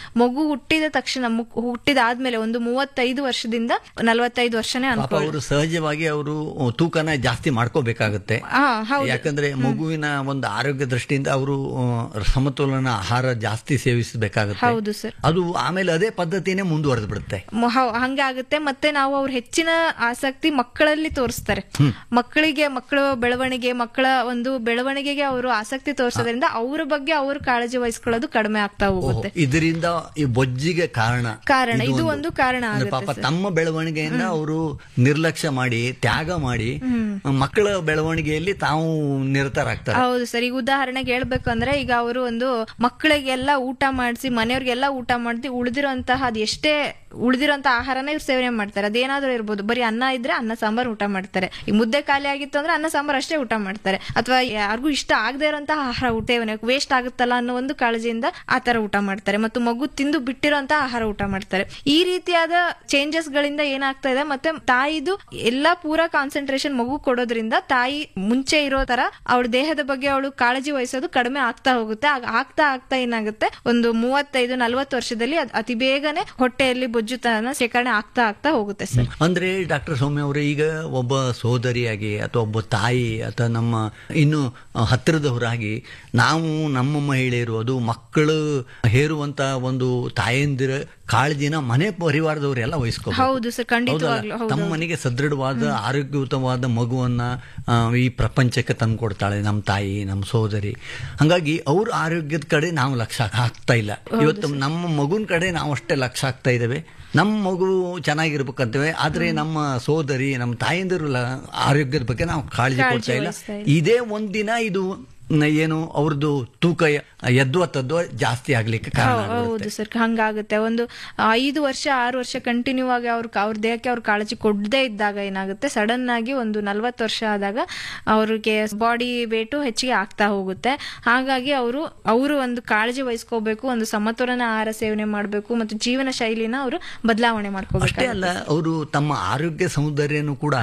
ಮಗು ಹುಟ್ಟಿದ ತಕ್ಷಣ ಮು- ಹುಟ್ಟಿದಾದ್ಮೇಲೆ ಒಂದು ಮೂವತ್ತೈದು ವರ್ಷದಿಂದ ನಲವತ್ತೈದು ವರ್ಷನೇ ಪಾಪ ಅನ್ಕೊಳ್ಳಿ ಅವರು ಸಹಜವಾಗಿ ಅವರು ತೂಕನ ಜಾಸ್ತಿ ಮಾಡ್ಕೋಬೇಕಾಗತ್ತೆ ಹಾ ಹೌದು ಯಾಕಂದ್ರೆ ಮಗುವಿನ ಒಂದು ಆರೋಗ್ಯ ದೃಷ್ಟಿಯಿಂದ ಅವರು ಸಮತೋಲನ ಆಹಾರ ಜಾಸ್ತಿ ಸೇವಿಸಬೇಕಾಗುತ್ತೆ ಹೌದು ಸರ್ ಅದು ಆಮೇಲೆ ಅದೇ ಪದ್ಧತಿನೇ ಮುಂದುವರೆದು ಬಿಡುತ್ತೆ ಮ- ಹೌ- ಹಂಗಾಗುತ್ತೆ ಮತ್ತೆ ನಾವು ಅವ್ರ ಹೆಚ್ಚಿನ ಆಸಕ್ತಿ ಮಕ್ಕಳಲ್ಲಿ ತೋರಿಸ್ತಾರೆ ಮಕ್ಕಳಿಗೆ ಮಕ್ಕಳ ಬೆಳವಣಿಗೆ ಮಕ್ಕಳ ಒಂದು ಬೆಳವಣಿಗೆಗೆ ಅವರು ಆಸಕ್ತಿ ತೋರಿಸೋದ್ರಿಂದ ಅವ್ರ ಬಗ್ಗೆ ಅವರು ಕಾಳಜಿ ವಹಿಸ್ಕೊಳ್ಳೋದು ಕಡಿಮೆ ಆಗ್ತಾ ಹೋಗುತ್ತೆ ಇದರಿಂದ ಈ ಬೊಜ್ಜಿಗೆ ಕಾರಣ ಕಾರಣ, ಇದು ಒಂದು ಕಾರಣ ಅಂದ್ರೆ ಆಗುತ್ತೆ ಪಾಪ ಸರ್. ತಮ್ಮ ಬೆಳವಣಿಗೆಯನ್ನ ಅವರು ನಿರ್ಲಕ್ಷ್ಯ ಮಾಡಿ ತ್ಯಾಗ ಮಾಡಿ ಮಕ್ಕಳ ಬೆಳವಣಿಗೆಯಲ್ಲಿ ತಾವು ನಿರತರಾಗ್ತಾರೆ ಹೌದು ಸರ್ ಈಗ ಉದಾಹರಣೆಗೆ ಹೇಳ್ಬೇಕು ಅಂದ್ರೆ ಈಗ ಅವರು ಒಂದು ಮಕ್ಕಳಿಗೆಲ್ಲ ಊಟ ಮಾಡಿಸಿ ಮನೆಯವ್ರಿಗೆಲ್ಲ ಊಟ ಮಾಡಿಸಿ ಉಳಿದಿರೋಂತಹ ಅದು ಎಷ್ಟೇ ಉಳಿದಿರೋಂತ ಆಹಾರನ ಇವ್ರು ಸೇವನೆ ಮಾಡ್ತಾರೆ ಅದೇನಾದ್ರೂ ಇರ್ಬೋದು ಬರೀ ಅನ್ನ ಇದ್ರೆ ಅನ್ನ ಸಾಂಬಾರ್ ಊಟ ಮಾಡ್ತಾರೆ ಈ ಮುದ್ದೆ ಖಾಲಿ ಆಗಿತ್ತು ಅಂದ್ರೆ ಅನ್ನ ಸಾಂಬಾರ್ ಅಷ್ಟೇ ಊಟ ಮಾಡ್ತಾರೆ ಅಥವಾ ಯಾರಿಗೂ ಇಷ್ಟ ಆಗದೆ ಇರೋಂತಹ ಆಹಾರ ಊಟ ವೇಸ್ಟ್ ಆಗುತ್ತಲ್ಲ ಅನ್ನೋ ಒಂದು ಕಾಳಜಿಯಿಂದ ಆ ತರ ಊಟ ಮಾಡ್ತಾರೆ ಮತ್ತು ಮಗು ತಿಂದು ಬಿಟ್ಟಿರೋಂತಹ ಆಹಾರ ಊಟ ಮಾಡ್ತಾರೆ ಈ ರೀತಿಯಾದ ಚೇಂಜಸ್ ಗಳಿಂದ ಏನಾಗ್ತಾ ಇದೆ ಮತ್ತೆ ತಾಯಿದು ಎಲ್ಲಾ ಪೂರಾ ಕಾನ್ಸಂಟ್ರೇಷನ್ ಮಗು ಕೊಡೋದ್ರಿಂದ ತಾಯಿ ಮುಂಚೆ ಇರೋ ತರ ಅವಳ ದೇಹದ ಬಗ್ಗೆ ಅವಳು ಕಾಳಜಿ ವಹಿಸೋದು ಕಡಿಮೆ ಆಗ್ತಾ ಹೋಗುತ್ತೆ ಆಗ ಆಗ್ತಾ ಆಗ್ತಾ ಏನಾಗುತ್ತೆ ಒಂದು ಮೂವತ್ತೈದು ನಲವತ್ತು ವರ್ಷದಲ್ಲಿ ಅದ್ ಅತಿ ಬೇಗನೆ ಹೊಟ್ಟೆಯಲ್ಲಿ ಬೊಜ್ಜುತನ ಶೇಖರಣೆ ಆಗ್ತಾ ಆಗ್ತಾ ಹೋಗುತ್ತೆ ಸರ್ ಅಂದ್ರೆ ಡಾಕ್ಟರ್ ಸೌಮ್ಯ ಅವರು ಈಗ ಒಬ್ಬ ಸೋದರಿಯಾಗಿ ಅಥವಾ ಒಬ್ಬ ತಾಯಿ ಅಥವಾ ನಮ್ಮ ಇನ್ನು ಹತ್ತಿರದವರಾಗಿ ನಾವು ನಮ್ಮ ಮಹಿಳೆಯರು ಅದು ಮಕ್ಕಳು ಹೇರುವಂತ ಒಂದು ತಾಯಂದಿರ ಕಾಳಜಿನ ಮನೆ ಪರಿವಾರದವರೆಲ್ಲ ವಹಿಸ್ಕೋಬೇಕು ಹೌದು ಸರ್ ಖಂಡಿತವಾಗ್ಲೂ ಹೌದು ತಮ್ಮ ಮನೆಗೆ ಸದೃಢವಾದ ಆರೋಗ್ಯಯುತವಾದ ಮಗುವನ್ನ ಆ, ಈ ಪ್ರಪಂಚಕ್ಕೆ ತಂದು ಕೊಡ್ತಾಳೆ ನಮ್ಮ ತಾಯಿ ನಮ್ಮ ಸೋದರಿ ಹಂಗಾಗಿ ಅವ್ರ ಆರೋಗ್ಯದ ಕಡೆ ನಾವು ಲಕ್ಷ್ಯ ಹಾಕ್ತಾ ಇಲ್ಲ ಇವತ್ತು ನಮ್ಮ ಮಗುನ ಕಡೆ ನಾವು ಅಷ್ಟೇ ಲಕ್ಷ್ಯ ಹಾಕ್ತಾ ಇದ್ದೇವೆ ನಮ್ಮ ಮಗು ಚೆನ್ನಾಗಿರ್ಬೇಕಂತೇವೆ ಆದ್ರೆ ನಮ್ಮ ಸೋದರಿ ನಮ್ಮ ತಾಯಂದಿರು ಲ- ಆರೋಗ್ಯದ ಬಗ್ಗೆ ನಾವು ಕಾಳಜಿ ಕಾಳಜಿ ಕೊಡ್ತಾ ಇಲ್ಲ ವಹಿಸ್ತಾ ಇದೇ ಒಂದಿನ ಇದು ನ- ಏನು ಅವ್ರದ್ದು ತೂಕ ಎದ್ದುವ ತದ್ದುವ ಜಾಸ್ತಿ ಆಗ್ಲಿಕ್ಕೆ ಕಾರಣ ಹೌ- ಆಗ್ಬಿಡುತ್ತೆ. ಹೌದು ಸರ್ ಹಂಗಾಗುತ್ತೆ ಒಂದು ಐದು ವರ್ಷ ಆರು ವರ್ಷ ಕಂಟಿನ್ಯೂ ಆಗಿ ಅವ್ರ ಅವ್ರ ದೇಹಕ್ಕೆ ಅವ್ರ ಕಾಳಜಿ ಕೊಡದೇ ಇದ್ದಾಗ ಏನಾಗುತ್ತೆ ಸಡನ್ ಆಗಿ ಒಂದು ನಲ್ವತ್ತು ವರ್ಷ ಆದಾಗ ಅವ್ರಿಗೆ ಬಾಡಿ ವೇಟು ಹೆಚ್ಚಿಗೆ ಆಗ್ತಾ ಹೋಗುತ್ತೆ ಹಾಗಾಗಿ ಅವರು ಅವರು ಒಂದು ಕಾಳಜಿ ವಹಿಸ್ಕೋಬೇಕು ಒಂದು ಸಮತೋಲನ ಆಹಾರ ಸೇವನೆ ಮಾಡಬೇಕು ಮತ್ತು ಜೀವನ ಶೈಲಿನ ಅವರು ಬದಲಾವಣೆ ಅಷ್ಟೇ ಮಾಡ್ಕೋಬೇಕು ಅಲ್ಲ ಅವರು ತಮ್ಮ ಆರೋಗ್ಯ ಸೌಂದರ್ಯನು ಕೂಡ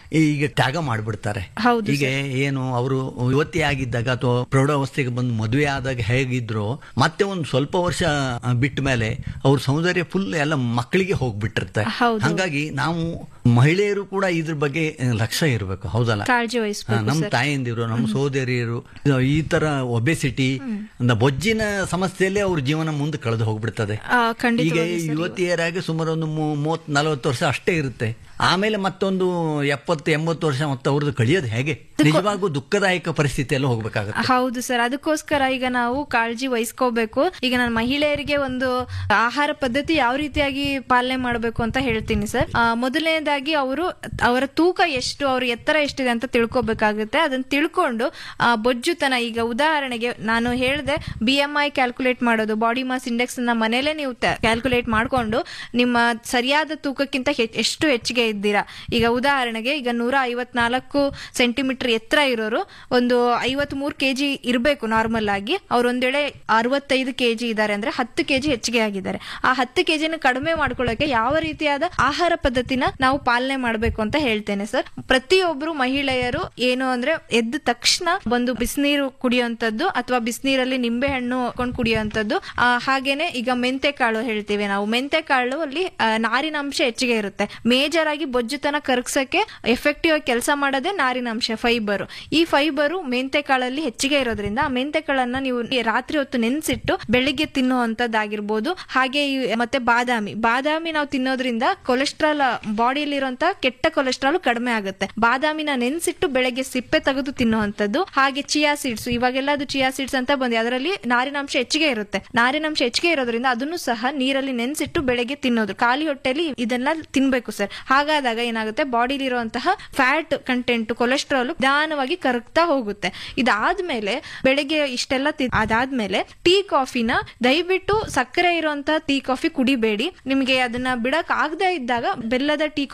ಈಗ ತ್ಯಾಗ ಮಾಡ್ಬಿಡ್ತಾರೆ ಹೌದು ಈಗ ಏನು ಅವರು ಯುವತಿ ಆಗಿದ್ದಾಗ ಅಥವಾ ಪ್ರೌಢಾವಸ್ಥೆಗೆ ಬಂದು ಮದುವೆ ಆದಾಗ ಹೇಗಿದ್ರು ಮತ್ತೆ ಒಂದು ಸ್ವಲ್ಪ ವರ್ಷ ಆ, ಬಿಟ್ಟ ಮೇಲೆ ಅವ್ರ ಸೌಂದರ್ಯ ಫುಲ್ ಎಲ್ಲ ಮಕ್ಕಳಿಗೆ ಹೋಗ್ಬಿಟ್ಟಿರುತ್ತೆ ಹೌದು. ಹಂಗಾಗಿ ನಾವು ಮಹಿಳೆಯರು ಕೂಡ ಇದ್ರ ಬಗ್ಗೆ ಆ, ಲಕ್ಷ್ಯ ಇರಬೇಕು ಹೌದಲ್ಲ ಕಾಳಜಿ ಆ, ವಹಿಸ್ಬೇಕು ನಮ್ಮ ಸರ್ ತಾಯಂದಿರು ನಮ್ಮ ಸೋದರಿಯರು ಈ ತರ ಒಬೆಸಿಟಿ ಬೊಜ್ಜಿನ ಸಮಸ್ಯೆಯಲ್ಲೇ ಅವ್ರ ಜೀವನ ಮುಂದೆ ಕಳೆದು ಹೋಗ್ಬಿಡ್ತದೆ ಆ, ಈಗ ಖಂಡಿತವಾಗಿ ಸರ್. ಯುವತಿಯರಾಗಿ ಸುಮಾರು ಒಂದು ಮೂ- ಮೂವತ್ ನಲವತ್ತು ವರ್ಷ ಅಷ್ಟೇ ಇರುತ್ತೆ ಆಮೇಲೆ ಮತ್ತೊಂದು ಎಪ್ಪತ್ತು ಎಂಬತ್ತು ವರ್ಷ ಮತ್ತೆ ಅವ್ರದ್ದು ಕಳಿಯೋದು ಹೇಗೆ ನಿಜವಾಗೂ ದುಃಖದಾಯಕ ಪರಿಸ್ಥಿತಿಯಲ್ಲಿ ಹೋಗ್ಬೇಕಾಗುತ್ತೆ ಹೌದು ಸರ್ ಅದಕ್ಕೋಸ್ಕರ ಈಗ ನಾವು ಕಾಳಜಿ ವಹಿಸ್ಕೋಬೇಕು ಈಗ ನಾನು ಮಹಿಳೆಯರಿಗೆ ಒಂದು ಆಹಾರ ಪದ್ಧತಿ ಯಾವ ರೀತಿಯಾಗಿ ಪಾಲನೆ ಮಾಡಬೇಕು ಅಂತ ಹೇಳ್ತೀನಿ ಸರ್ ಆ, ಮೊದಲನೇದಾಗಿ ಅವರು ಅವರ ತೂಕ ಎಷ್ಟು ಅವ್ರ ಎತ್ತರ ಎಷ್ಟಿದೆ ಅಂತ ತಿಳ್ಕೊಬೇಕಾಗುತ್ತೆ ಅದನ್ನ ತಿಳ್ಕೊಂಡು ಆ, ಬೊಜ್ಜುತನ ಈಗ ಉದಾಹರಣೆಗೆ ನಾನು ಹೇಳಿದೆ ಬಿ ಎಂ ಐ ಕ್ಯಾಲ್ಕುಲೇಟ್ ಮಾಡೋದು ಬಾಡಿ ಮಾಸ್ ಇಂಡೆಕ್ಸ್ ನ ಮನೇಲೆ ನೀವು ಕ್ಯಾಲ್ಕುಲೇಟ್ ಮಾಡ್ಕೊಂಡು ನಿಮ್ಮ ಸರಿಯಾದ ತೂಕಕ್ಕಿಂತ ಹೆ- ಎಷ್ಟು ಹೆಚ್ಚಿಗೆ ಇದ್ದೀರಾ ಈಗ ಉದಾಹರಣೆಗೆ ಈಗ ನೂರ ಐವತ್ನಾಲ್ಕು ಸೆಂಟಿಮೀಟರ್ ಎತ್ತರ ಇರೋರು ಒಂದು ಐವತ್ ಮೂರು ಕೆಜಿ ಇರಬೇಕು ನಾರ್ಮಲ್ ಆಗಿ ಅವ್ರು ಒಂದ್ ವೇಳೆ ಅರವತ್ತೈದು ಕೆಜಿ ಇದ್ದಾರೆ ಅಂದ್ರೆ ಹತ್ತು ಕೆಜಿ ಹೆಚ್ಚಿಗೆ ಆಗಿದ್ದಾರೆ ಆ ಹತ್ತು ಕೆಜಿನ ಕಡಿಮೆ ಮಾಡ್ಕೊಳ್ಳೋಕೆ ಯಾವ ರೀತಿಯಾದ ಆಹಾರ ಪದ್ಧತಿನ ನಾವು ಪಾಲನೆ ಮಾಡಬೇಕು ಅಂತ ಹೇಳ್ತೇನೆ ಸರ್ ಪ್ರತಿಯೊಬ್ರು ಮಹಿಳೆಯರು ಏನು ಅಂದ್ರೆ ಎದ್ದ ತಕ್ಷಣ ಒಂದು ಬಿಸಿನೀರು ಕುಡಿಯುವಂತದ್ದು ಅಥವಾ ಬಿಸಿನೀರಲ್ಲಿ ನಿಂಬೆ ಹಣ್ಣು ಹಾಕೊಂಡು ಕುಡಿಯುವಂತದ್ದು ಆ, ಹಾಗೇನೆ ಈಗ ಮೆಂತೆ ಕಾಳು ಹೇಳ್ತೀವಿ ನಾವು ಮೆಂತೆ ಕಾಳು ಅಲ್ಲಿ ಆ, ನಾರಿನಾಂಶ ಹೆಚ್ಚಿಗೆ ಇರುತ್ತೆ ಮೇಜರ್ ಆಗಿ ಬೊಜ್ಜುತನ ಕರಗ್ಸಕ್ಕೆ ಎಫೆಕ್ಟಿವ್ ಆಗಿ ಕೆಲಸ ಮಾಡೋದೇ ನಾರಿನಾಂಶ ಫೈಬರ್ ಈ ಫೈಬರು ಮೆಂತೆ ಕಾಳಲ್ಲಿ ಹೆಚ್ಚಿಗೆ ಇರೋದ್ರಿಂದ ಆ ಮೆಂತೆ ಕಾಳನ್ನ ನೀವು ರಾತ್ರಿ ಹೊತ್ತು ನೆನೆಸಿಟ್ಟು ಬೆಳಿಗ್ಗೆ ತಿನ್ನುವಂತದ್ದಾಗಿರ್ಬೋದು ಹಾಗೆ ಈ ಮತ್ತೆ ಬಾದಾಮಿ ಬಾದಾಮಿ ನಾವು ತಿನ್ನೋದ್ರಿಂದ ಕೊಲೆಸ್ಟ್ರಾಲ್ ಬಾಡಿಯಲ್ಲಿರುವಂತ ಕೆಟ್ಟ ಕೊಲೆಸ್ಟ್ರಾಲ್ ಕಡಿಮೆ ಆಗುತ್ತೆ ಬಾದಾಮಿನ ನೆನೆಸಿಟ್ಟು ಬೆಳಗ್ಗೆ ಸಿಪ್ಪೆ ತೆಗೆದು ತಿನ್ನುವಂತದ್ದು ಹಾಗೆ ಚಿಯಾ ಸೀಡ್ಸ್ ಇವಾಗೆಲ್ಲ ಅದು ಚಿಯಾ ಸೀಡ್ಸ್ ಅಂತ ಬಂದಿದೆ ಅದರಲ್ಲಿ ನಾರಿನಾಂಶ ಹೆಚ್ಚಿಗೆ ಇರುತ್ತೆ ನಾರಿನಾಂಶ ಹೆಚ್ಚಿಗೆ ಇರೋದ್ರಿಂದ ಅದನ್ನು ಸಹ ನೀರಲ್ಲಿ ನೆನೆಸಿಟ್ಟು ಬೆಳಗ್ಗೆ ತಿನ್ನೋದು ಖಾಲಿ ಹೊಟ್ಟೆಲಿ ಇದನ್ನ ತಿನ್ಬೇಕು ಸರ್ ಹಾಗಾದಾಗ ಏನಾಗುತ್ತೆ ಬಾಡಿಲಿರುವಂತಹ ಫ್ಯಾಟ್ ಕಂಟೆಂಟ್ ಕೊಲೆಸ್ಟ್ರಾಲ್ ನಿಧಾನವಾಗಿ ಕರಗ್ತಾ ಹೋಗುತ್ತೆ ಇದಾದ್ಮೇಲೆ ಬೆಳಗ್ಗೆ ಇಷ್ಟೆಲ್ಲ ತಿ- ಅದಾದ್ಮೇಲೆ ಟೀ ಕಾಫಿನ ದಯವಿಟ್ಟು ಸಕ್ಕರೆ ಇರುವಂತಹ ಟೀ ಕಾಫಿ ಕುಡಿಬೇಡಿ ನಿಮ್ಗೆ ಅದನ್ನ ಬಿಡಕ್ ಆಗದೆ ಇದ್ದಾಗ ಬೆಲ್ಲದ ಟೀ ಕಾಫಿ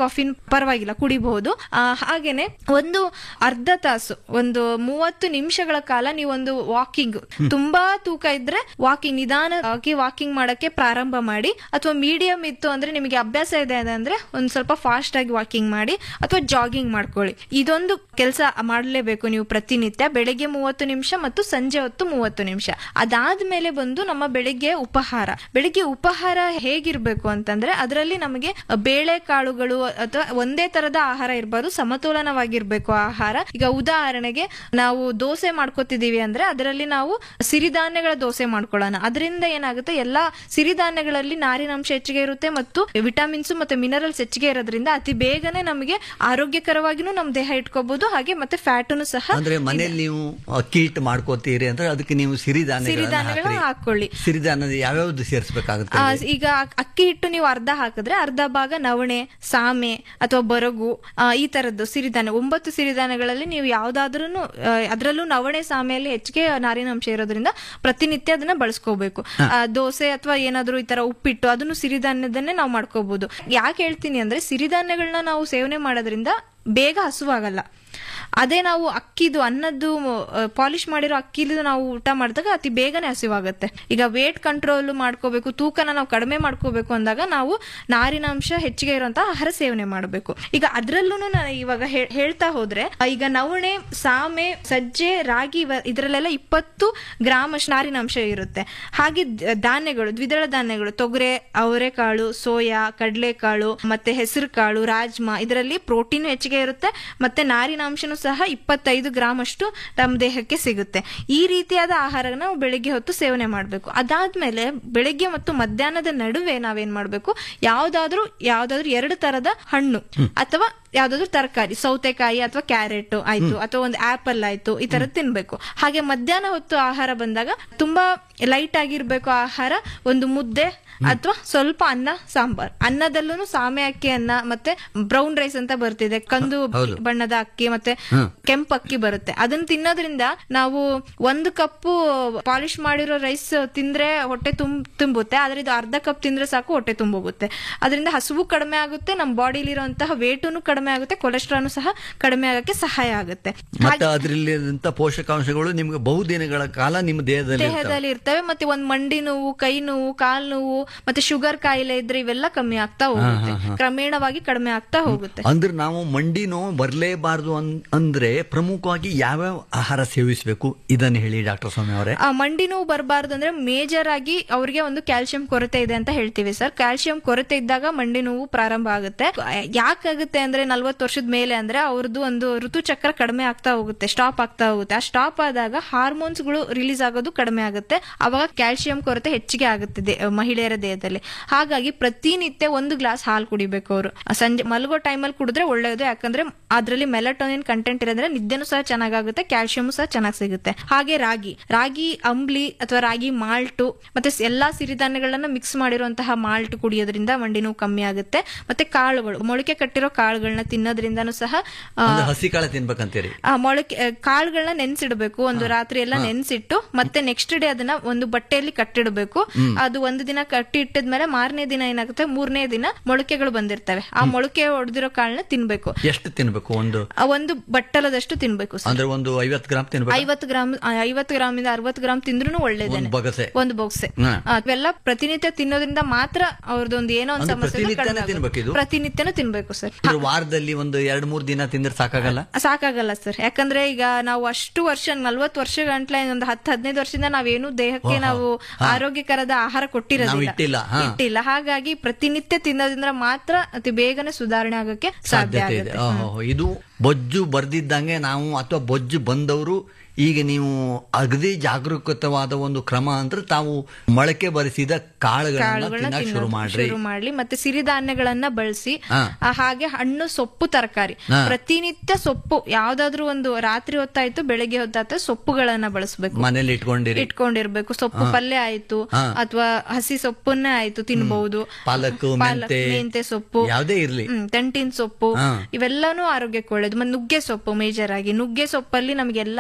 ಕಾಫಿನ್ ಪರವಾಗಿಲ್ಲ ಕುಡಿಬಹುದು ಆ, ಹಾಗೇನೆ ಒಂದು ಅರ್ಧ ತಾಸು ಒಂದು ಮೂವತ್ತು ನಿಮಿಷಗಳ ಕಾಲ ನೀವು ಒಂದು ವಾಕಿಂಗ್ ತುಂಬಾ ತೂಕ ಇದ್ರೆ ವಾಕಿಂಗ್ ನಿಧಾನವಾಗಿ ವಾಕಿಂಗ್ ಮಾಡಕ್ಕೆ ಪ್ರಾರಂಭ ಮಾಡಿ ಅಥವಾ ಮೀಡಿಯಂ ಇತ್ತು ಅಂದ್ರೆ ನಿಮಗೆ ಅಭ್ಯಾಸ ಇದೆ ಅಂದ್ರೆ ಒಂದ್ ಸ್ವಲ್ಪ ಫಾಸ್ಟ್ ಆಗಿ ವಾಕಿಂಗ್ ಮಾಡಿ ಅಥವಾ ಜಾಗಿಂಗ್ ಮಾಡ್ಕೊಳ್ಳಿ ಇದೊಂದು ಕೆಲಸ ಮಾಡಲೇಬೇಕು ನೀವು ಪ್ರತಿನಿತ್ಯ ಬೆಳಿಗ್ಗೆ ಮೂವತ್ತು ನಿಮಿಷ ಮತ್ತು ಸಂಜೆ ಹೊತ್ತು ಮೂವತ್ತು ನಿಮಿಷ ಅದಾದ್ಮೇಲೆ ಬಂದು ನಮ್ಮ ಬೆಳಿಗ್ಗೆ ಉಪಹಾರ ಬೆಳಿಗ್ಗೆ ಉಪಹಾರ ಹೇಗಿರ್ಬೇಕು ಅಂತಂದ್ರೆ ಅದರಲ್ಲಿ ನಮಗೆ ಬೇಳೆ ಕಾಳುಗಳು ಅಥವಾ ಒಂದೇ ತರದ ಆಹಾರ ಇರಬಾರ್ದು ಸಮತೋಲನವಾಗಿರ್ಬೇಕು ಆಹಾರ ಈಗ ಉದಾಹರಣೆಗೆ ನಾವು ದೋಸೆ ಮಾಡ್ಕೋತಿದೀವಿ ಅಂದ್ರೆ ಅದರಲ್ಲಿ ನಾವು ಸಿರಿಧಾನ್ಯಗಳ ದೋಸೆ ಮಾಡ್ಕೊಳ್ಳೋಣ ಅದರಿಂದ ಏನಾಗುತ್ತೆ ಎಲ್ಲಾ ಸಿರಿಧಾನ್ಯಗಳಲ್ಲಿ ನಾರಿನಾಂಶ ಹೆಚ್ಚಿಗೆ ಇರುತ್ತೆ ಮತ್ತು ವಿಟಮಿನ್ಸ್ ಮತ್ತೆ ಮಿನರಲ್ಸ್ ಹೆಚ್ಚಿಗೆ ಇರೋದ್ರಿಂದ ಅತಿ ಬೇಗನೆ ನಮಗೆ ಆರೋಗ್ಯಕರವಾಗಿನೂ ನಮ್ ದೇಹ ಇಟ್ಕೋಬಹುದು ಹಾಗೆ ಮತ್ತೆ ಫ್ಯಾಟನು ಸಹ ಅಂದ್ರೆ ಮನೇಲಿ ನೀವು ಅಕ್ಕಿ ಹಿಟ್ಟು ಮಾಡ್ಕೋತೀರಿ ಅಂದ್ರೆ ಅದಕ್ಕೆ ನೀವು ಸಿರಿಧಾನ್ಯಗಳನ್ನ ಸಿರಿಧಾನ್ಯಗಳನ್ನ ಹಾಕ್ರಿ. ಹಾಕೊಳ್ಳಿ ಸಿರಿಧಾನ್ಯದ ಯಾವ್ಯಾವ್ದು ಸೇರಿಸಬೇಕಾಗುತ್ತೆ ಆ, ಈಗ ಅಕ್- ಅಕ್ಕಿ ಹಿಟ್ಟು ನೀವು ಅರ್ಧ ಹಾಕಿದ್ರೆ ಅರ್ಧ ಭಾಗ ನವಣೆ ಸಾಮೆ ಅಥವಾ ಬರಗು ಆ, ಈ ತರದ್ದು ಸಿರಿಧಾನ್ಯ ಒಂಬತ್ತು ಸಿರಿಧಾನ್ಯಗಳಲ್ಲಿ ನೀವು ಯಾವ್ದಾದ್ರೂ ಅದರಲ್ಲೂ ನವಣೆ ಸಾಮೆಯಲ್ಲಿ ಹೆಚ್ಚಿಗೆ ನಾರಿನಾಂಶ ಇರೋದ್ರಿಂದ ಪ್ರತಿನಿತ್ಯ ಅದನ್ನ ಬಳಸ್ಕೋಬೇಕು ಆ, ದೋಸೆ ಅಥವಾ ಏನಾದ್ರೂ ಈ ತರ ಉಪ್ಪಿಟ್ಟು ಅದನ್ನು ಸಿರಿಧಾನ್ಯದನ್ನೇ ನಾವು ಮಾಡ್ಕೋಬಹುದು ಯಾಕೆ ಹೇಳ್ತೀನಿ ಅಂದ್ರೆ ಸಿರಿಧಾನ್ಯಗಳನ್ನ ನಾವು ಸೇವನೆ ಮಾಡೋದ್ರಿಂದ ಬೇಗ ಹಸುವಾಗಲ್ಲ ಅದೇ ನಾವು ಅಕ್ಕಿದು ಅನ್ನದ್ದು ಪಾಲಿಶ್ ಮಾಡಿರೋ ಅಕ್ಕಿದು ನಾವು ಊಟ ಮಾಡಿದಾಗ ಅತಿ ಬೇಗನೆ ಹಸಿವಾಗುತ್ತೆ ಈಗ ವೇಟ್ ಕಂಟ್ರೋಲ್ ಮಾಡ್ಕೋಬೇಕು ತೂಕನ ನಾವು ಕಡಿಮೆ ಮಾಡ್ಕೋಬೇಕು ಅಂದಾಗ ನಾವು ನಾರಿನಾಂಶ ಹೆಚ್ಚಿಗೆ ಇರುವಂತಹ ಆಹಾರ ಸೇವನೆ ಮಾಡಬೇಕು ಈಗ ಅದ್ರಲ್ಲೂ ನಾನು ಇವಾಗ ಹೇ- ಹೇಳ್ತಾ ಹೋದ್ರೆ ಈಗ ನವಣೆ ಸಾಮೆ ಸಜ್ಜೆ ರಾಗಿ ಇವ- ಇದ್ರಲ್ಲೆಲ್ಲ ಇಪ್ಪತ್ತು ಗ್ರಾಮ್ ಅಷ್ಟು ನಾರಿನಾಂಶ ಇರುತ್ತೆ ಹಾಗೆ ದ- ಧಾನ್ಯಗಳು ದ್ವಿದಳ ಧಾನ್ಯಗಳು ತೊಗರೆ ಅವರೆಕಾಳು ಸೋಯಾ ಕಡಲೆಕಾಳು ಮತ್ತೆ ಹೆಸರು ಕಾಳು ರಾಜ್ಮಾ ಇದರಲ್ಲಿ ಪ್ರೋಟೀನ್ ಹೆಚ್ಚಿಗೆ ಇರುತ್ತೆ ಮತ್ತೆ ನಾರಿನಾಂಶನೂ ಸಹ ಇಪ್ಪತ್ತೈದು ಗ್ರಾಮ್ ಅಷ್ಟು ನಮ್ಮ ದೇಹಕ್ಕೆ ಸಿಗುತ್ತೆ ಈ ರೀತಿಯಾದ ಆಹಾರನ ನಾವು ಬೆಳಿಗ್ಗೆ ಹೊತ್ತು ಸೇವನೆ ಮಾಡಬೇಕು ಅದಾದ್ಮೇಲೆ ಬೆಳಿಗ್ಗೆ ಮತ್ತು ಮಧ್ಯಾಹ್ನದ ನಡುವೆ ನಾವೇನ್ ಮಾಡಬೇಕು ಯಾವ್ದಾದ್ರೂ ಯಾವ್ದಾದ್ರೂ ಎರಡು ತರದ ಹಣ್ಣು ಅಥವಾ ಯಾವ್ದಾದ್ರು ತರಕಾರಿ ಸೌತೆಕಾಯಿ ಅಥವಾ ಕ್ಯಾರೆಟ್ ಆಯ್ತು ಅಥವಾ ಒಂದು ಆಪಲ್ ಆಯ್ತು ಈ ತರ ತಿನ್ಬೇಕು ಹಾಗೆ ಮಧ್ಯಾಹ್ನ ಹೊತ್ತು ಆಹಾರ ಬಂದಾಗ ತುಂಬಾ ಲೈಟ್ ಆಗಿರ್ಬೇಕು ಆಹಾರ ಒಂದು ಮುದ್ದೆ ಅಥವಾ ಸ್ವಲ್ಪ ಅನ್ನ ಸಾಂಬಾರ್ ಅನ್ನದಲ್ಲೂ ಸಾಮೆ ಅಕ್ಕಿ ಅನ್ನ ಮತ್ತೆ ಬ್ರೌನ್ ರೈಸ್ ಅಂತ ಬರ್ತಿದೆ ಕಂದು ಹೌದು. ಬಣ್ಣದ ಅಕ್ಕಿ ಮತ್ತೆ ಹ್ಮ್. ಕೆಂಪು ಅಕ್ಕಿ ಬರುತ್ತೆ ಅದನ್ನ ತಿನ್ನೋದ್ರಿಂದ ನಾವು ಒಂದು ಕಪ್ಪು ಪಾಲಿಶ್ ಮಾಡಿರೋ ರೈಸ್ ತಿಂದ್ರೆ ಹೊಟ್ಟೆ ತುಂಬ ತುಂಬುತ್ತೆ ಆದ್ರೆ ಇದು ಅರ್ಧ ಕಪ್ ತಿಂದ್ರೆ ಸಾಕು ಹೊಟ್ಟೆ ತುಂಬೋಗುತ್ತೆ ಅದರಿಂದ ಹಸುವು ಕಡಿಮೆ ಆಗುತ್ತೆ ನಮ್ಮ ಬಾಡಿಲಿರುವಂತಹ ವೇಟುನು ಕಡಿಮೆ ಆಗುತ್ತೆ ಕೊಲೆಸ್ಟ್ರಾಲ್ ಸಹ ಕಡಿಮೆ ಆಗಕ್ಕೆ ಸಹಾಯ ಆಗುತ್ತೆ ಮತ್ತೆ ಅದರಲ್ಲಿರುವಂತ ಪೋಷಕಾಂಶಗಳು ನಿಮ್ಗೆ ಬಹುದಿನಗಳ ಕಾಲ ನಿಮ್ಮ ದೇಹದಲ್ಲಿ ಇರ್ತವೆ. ದೇಹದಲ್ಲಿ ಇರ್ತವೆ ಮತ್ತೆ ಒಂದ್ ಮಂಡಿ ನೋವು ಕೈ ನೋವು ಕಾಲ್ ನೋವು ಮತ್ತೆ ಶುಗರ್ ಕಾಯಿಲೆ ಇದ್ರೆ ಇವೆಲ್ಲ ಕಮ್ಮಿ ಆಗ್ತಾ ಹೋಗುತ್ತೆ ಕ್ರಮೇಣವಾಗಿ ಕಡಿಮೆ ಆಗ್ತಾ ಹೋಗುತ್ತೆ ಅಂದ್ರೆ ನಾವು ಮಂಡಿ ನೋವು ಬರಲೇಬಾರದು ಅಂದ್ರೆ ಪ್ರಮುಖವಾಗಿ ಯಾವ್ಯಾವ ಆಹಾರ ಸೇವಿಸಬೇಕು ಇದನ್ನ ಹೇಳಿ ಡಾಕ್ಟರ್ ಸ್ವಾಮಿ ಅವರೇ ಆ ಮಂಡಿ ನೋವು ಬರಬಾರ್ದು ಅಂದ್ರೆ ಮೇಜರ್ ಆಗಿ ಅವ್ರಿಗೆ ಒಂದು ಕ್ಯಾಲ್ಸಿಯಂ ಕೊರತೆ ಇದೆ ಅಂತ ಹೇಳ್ತೀವಿ ಸರ್ ಕ್ಯಾಲ್ಸಿಯಂ ಕೊರತೆ ಇದ್ದಾಗ ಮಂಡಿ ನೋವು ಪ್ರಾರಂಭ ಆಗುತ್ತೆ ಯಾಕಾಗುತ್ತೆ ಅಂದ್ರೆ ನಲ್ವತ್ತು ವರ್ಷದ ಮೇಲೆ ಅಂದ್ರೆ ಅವ್ರದ್ದು ಒಂದು ಋತುಚಕ್ರ ಕಡಿಮೆ ಆಗ್ತಾ ಹೋಗುತ್ತೆ ಸ್ಟಾಪ್ ಆಗ್ತಾ ಹೋಗುತ್ತೆ ಆ ಸ್ಟಾಪ್ ಆದಾಗ ಹಾರ್ಮೋನ್ಸ್ ಗಳು ರಿಲೀಸ್ ಆಗೋದು ಕಡಿಮೆ ಆಗುತ್ತೆ ಅವಾಗ ಕ್ಯಾಲ್ಸಿಯಂ ಕೊರತೆ ಹೆಚ್ಚಿಗೆ ಆಗುತ್ತೆ ದೇ- ಮಹಿಳೆಯರ ದೇಹದಲ್ಲಿ ಹಾಗಾಗಿ ಪ್ರತಿನಿತ್ಯ ಒಂದು ಗ್ಲಾಸ್ ಹಾಲು ಕುಡಿಬೇಕು ಅವರು ಸಂಜೆ ಮಲಗೋ ಟೈಮಲ್ಲಿ ಕುಡಿದ್ರೆ ಒಳ್ಳೆಯದು ಯಾಕಂದ್ರೆ ಅದರಲ್ಲಿ ಮೆಲಟೋನಿನ್ ಕಂಟೆಂಟ್ ಇರೋದ್ರೆ ನಿದ್ದೆನೂ ಸಹ ಚೆನ್ನಾಗಾಗುತ್ತೆ ಕ್ಯಾಲ್ಸಿಯಂ ಸಹ ಚೆನ್ನಾಗಿ ಸಿಗುತ್ತೆ ಹಾಗೆ ರಾಗಿ ರಾಗಿ ಅಂಬ್ಲಿ ಅಥವಾ ರಾಗಿ ಮಾಲ್ಟು ಮತ್ತೆ ಸ್- ಎಲ್ಲಾ ಸಿರಿಧಾನ್ಯಗಳನ್ನ ಮಿಕ್ಸ್ ಮಾಡಿರುವಂತಹ ಮಾಲ್ಟ್ ಕುಡಿಯೋದ್ರಿಂದ ಮಂಡಿ ನೋವು ಕಮ್ಮಿ ಆಗುತ್ತೆ ಮತ್ತೆ ಕಾಳುಗಳು ಮೊಳಕೆ ಕಟ್ಟಿರೋ ಕಾಳುಗಳನ್ನ ತಿನ್ನೋದ್ರಿಂದನೂ ಸಹ ಆ, ಅಂದ್ರೆ ಹಸಿ ಕಾಳ ತಿನ್ಬೇಕಂತೀರಿ ಆ ಮೊಳಕೆ ಆ, ಕಾಳುಗಳನ್ನ ನೆನ್ಸಿಡ್ಬೇಕು ಒಂದು ರಾತ್ರಿ ಎಲ್ಲ ನೆನ್ಸಿಟ್ಟು ಮತ್ತೆ ನೆಕ್ಸ್ಟ್ ಡೇ ಅದನ್ನ ಒಂದು ಬಟ್ಟೆಯಲ್ಲಿ ಕಟ್ಟಿಡಬೇಕು ಅದು ಒಂದು ದಿನ ಕಟ್ಟಿ ಇಟ್ಟಿದ್ಮೇಲೆ ಮಾರನೇ ದಿನ ಏನಾಗುತ್ತೆ ಮೂರನೇ ದಿನ ಮೊಳಕೆಗಳು ಬಂದಿರ್ತವೆ ಆ ಮೊಳಕೆ ಹೊಡೆದಿರೋ ಕಾಳನ್ನ ತಿನ್ಬೇಕು ಎಷ್ಟು ತಿನ್ಬೇಕು ಒಂದು ಆ ಒಂದು ಬಟ್ಟಲದಷ್ಟು ತಿನ್ಬೇಕು ಸರ್ ಅಂದ್ರೆ ಒಂದು ಐವತ್ತು ಗ್ರಾಮ್ ತಿನ್ಬೇಕು ಐವತ್ತು ಗ್ರಾಮ್ ಐವತ್ತು ಗ್ರಾಮ್ ಇಂದ ಅರವತ್ತು ಗ್ರಾಮ್ ತಿಂದ್ರು ಒಳ್ಳೇದೇನೆ ಒಂದು ಬಗಸೆ. ಒಂದು ಬೊಕ್ಸೆ ಹಾ. ಅವೆಲ್ಲ ಪ್ರತಿನಿತ್ಯ ತಿನ್ನೋದ್ರಿಂದ ಮಾತ್ರ ಅವ್ರದ್ದೊಂದು ಏನೋ ಒಂದು ಅಂದ್ರೆ ಸಮಸ್ಯೆ ಪ್ರತಿನಿತ್ಯನೇ ತಿನ್ಬೇಕು ಇದು? ಪ್ರತಿನಿತ್ಯನೂ ತಿನ್ಬೇಕು ಸರ್ ಅಂದ್ರೆ ವಾರದಲ್ಲಿ ಒಂದು ಎರಡ್ ಮೂರ್ ದಿನ ತಿಂದ್ರೆ ಸಾಕಾಗಲ್ಲ ಸಾಕಾಗಲ್ಲ ಸರ್ ಯಾಕಂದ್ರೆ ಈಗ ನಾವು ಅಷ್ಟು ವರ್ಷ ನಲ್ವತ್ತು ವರ್ಷ ಗಂಟ್ಲೆ ಒಂದು ಹತ್ತು ಹದಿನೈದು ವರ್ಷದಿಂದ ನಾವೇನು ದೇಹಕ್ಕೆ ನಾವು ಆರೋಗ್ಯಕರದ ಆಹಾರ ನಾವು ಕೊಟ್ಟಿರೋದಿಲ್ಲ ಇಟ್ಟಿಲ್ಲ, ಹಾ. ಇಟ್ಟಿಲ್ಲ ಹಾಗಾಗಿ ಪ್ರತಿನಿತ್ಯ ತಿನ್ನೋದ್ರಿಂದ ಮಾತ್ರ ಅತಿ ಬೇಗನೆ ಸುಧಾರಣೆ ಆಗಕ್ಕೆ ಸಾಧ್ಯ ಸಾಧ್ಯತೆ ಇದೆ ಆಗುತ್ತೆ ಓಹೋ, ಇದು ಬೊಜ್ಜು ಬರ್ದಿದ್ದಂಗೆ ನಾವು ಅಥವಾ ಬೊಜ್ಜು ಬಂದವರು ಈಗ ನೀವು ಅಗದಿ ಜಾಗರೂಕತವಾದ ಒಂದು ಕ್ರಮ ಅಂದ್ರೆ ತಾವು ಮೊಳಕೆ ಬರಿಸಿದ ಕಾಳುಗಳನ್ನ ಕಾಳುಗಳನ್ನ ತಿನ್ನಕ್ ಶುರು ತಿನ್ನೋದು ಮಾಡ್ರಿ ಶುರು ಮಾಡ್ಲಿ ಮತ್ತೆ ಸಿರಿಧಾನ್ಯಗಳನ್ನ ಬಳಸಿ ಹಾ. ಆ, ಹಾಗೆ ಹಣ್ಣು ಸೊಪ್ಪು ತರಕಾರಿ ಹಾ. ಪ್ರತಿನಿತ್ಯ ಸೊಪ್ಪು ಯಾವ್ದಾದ್ರು ಒಂದು ರಾತ್ರಿ ಹೊತ್ತಾಯ್ತು ಬೆಳಗ್ಗೆ ಹೊತ್ತಾಯ್ತು ಸೊಪ್ಪುಗಳನ್ನ ಬಳಸಬೇಕು ಮನೇಲಿ ಇಟ್ಕೊಂಡಿರಿ ಇಟ್ಕೊಂಡಿರ್ಬೇಕು ಸೊಪ್ಪು ಪಲ್ಯ ಆಯ್ತು ಹಾ. ಅಥವಾ ಹಸಿ ಸೊಪ್ಪನ್ನೇ ಆಯ್ತು ತಿನ್ಬಹುದು ಪಾಲಕ್, ಮೆಂತೆ, ಮೆಂತೆ ಸೊಪ್ಪು ಯಾವ್ದೇ ಇರ್ಲಿ. ಹ್ಮ್, ತಂಟಿನ ಸೊಪ್ಪು ಹಾ. ಇವೆಲ್ಲಾನು ಆರೋಗ್ಯಕ್ಕೆ ಒಳ್ಳೇದು ಮತ್ತೆ ನುಗ್ಗೆ ಸೊಪ್ಪು ಮೇಜರ್ ಆಗಿ ನುಗ್ಗೆ ಸೊಪ್ಪಲ್ಲಿ ನಮ್ಗೆ ಎಲ್ಲಾ ಜೀವಶಕ್ತಿ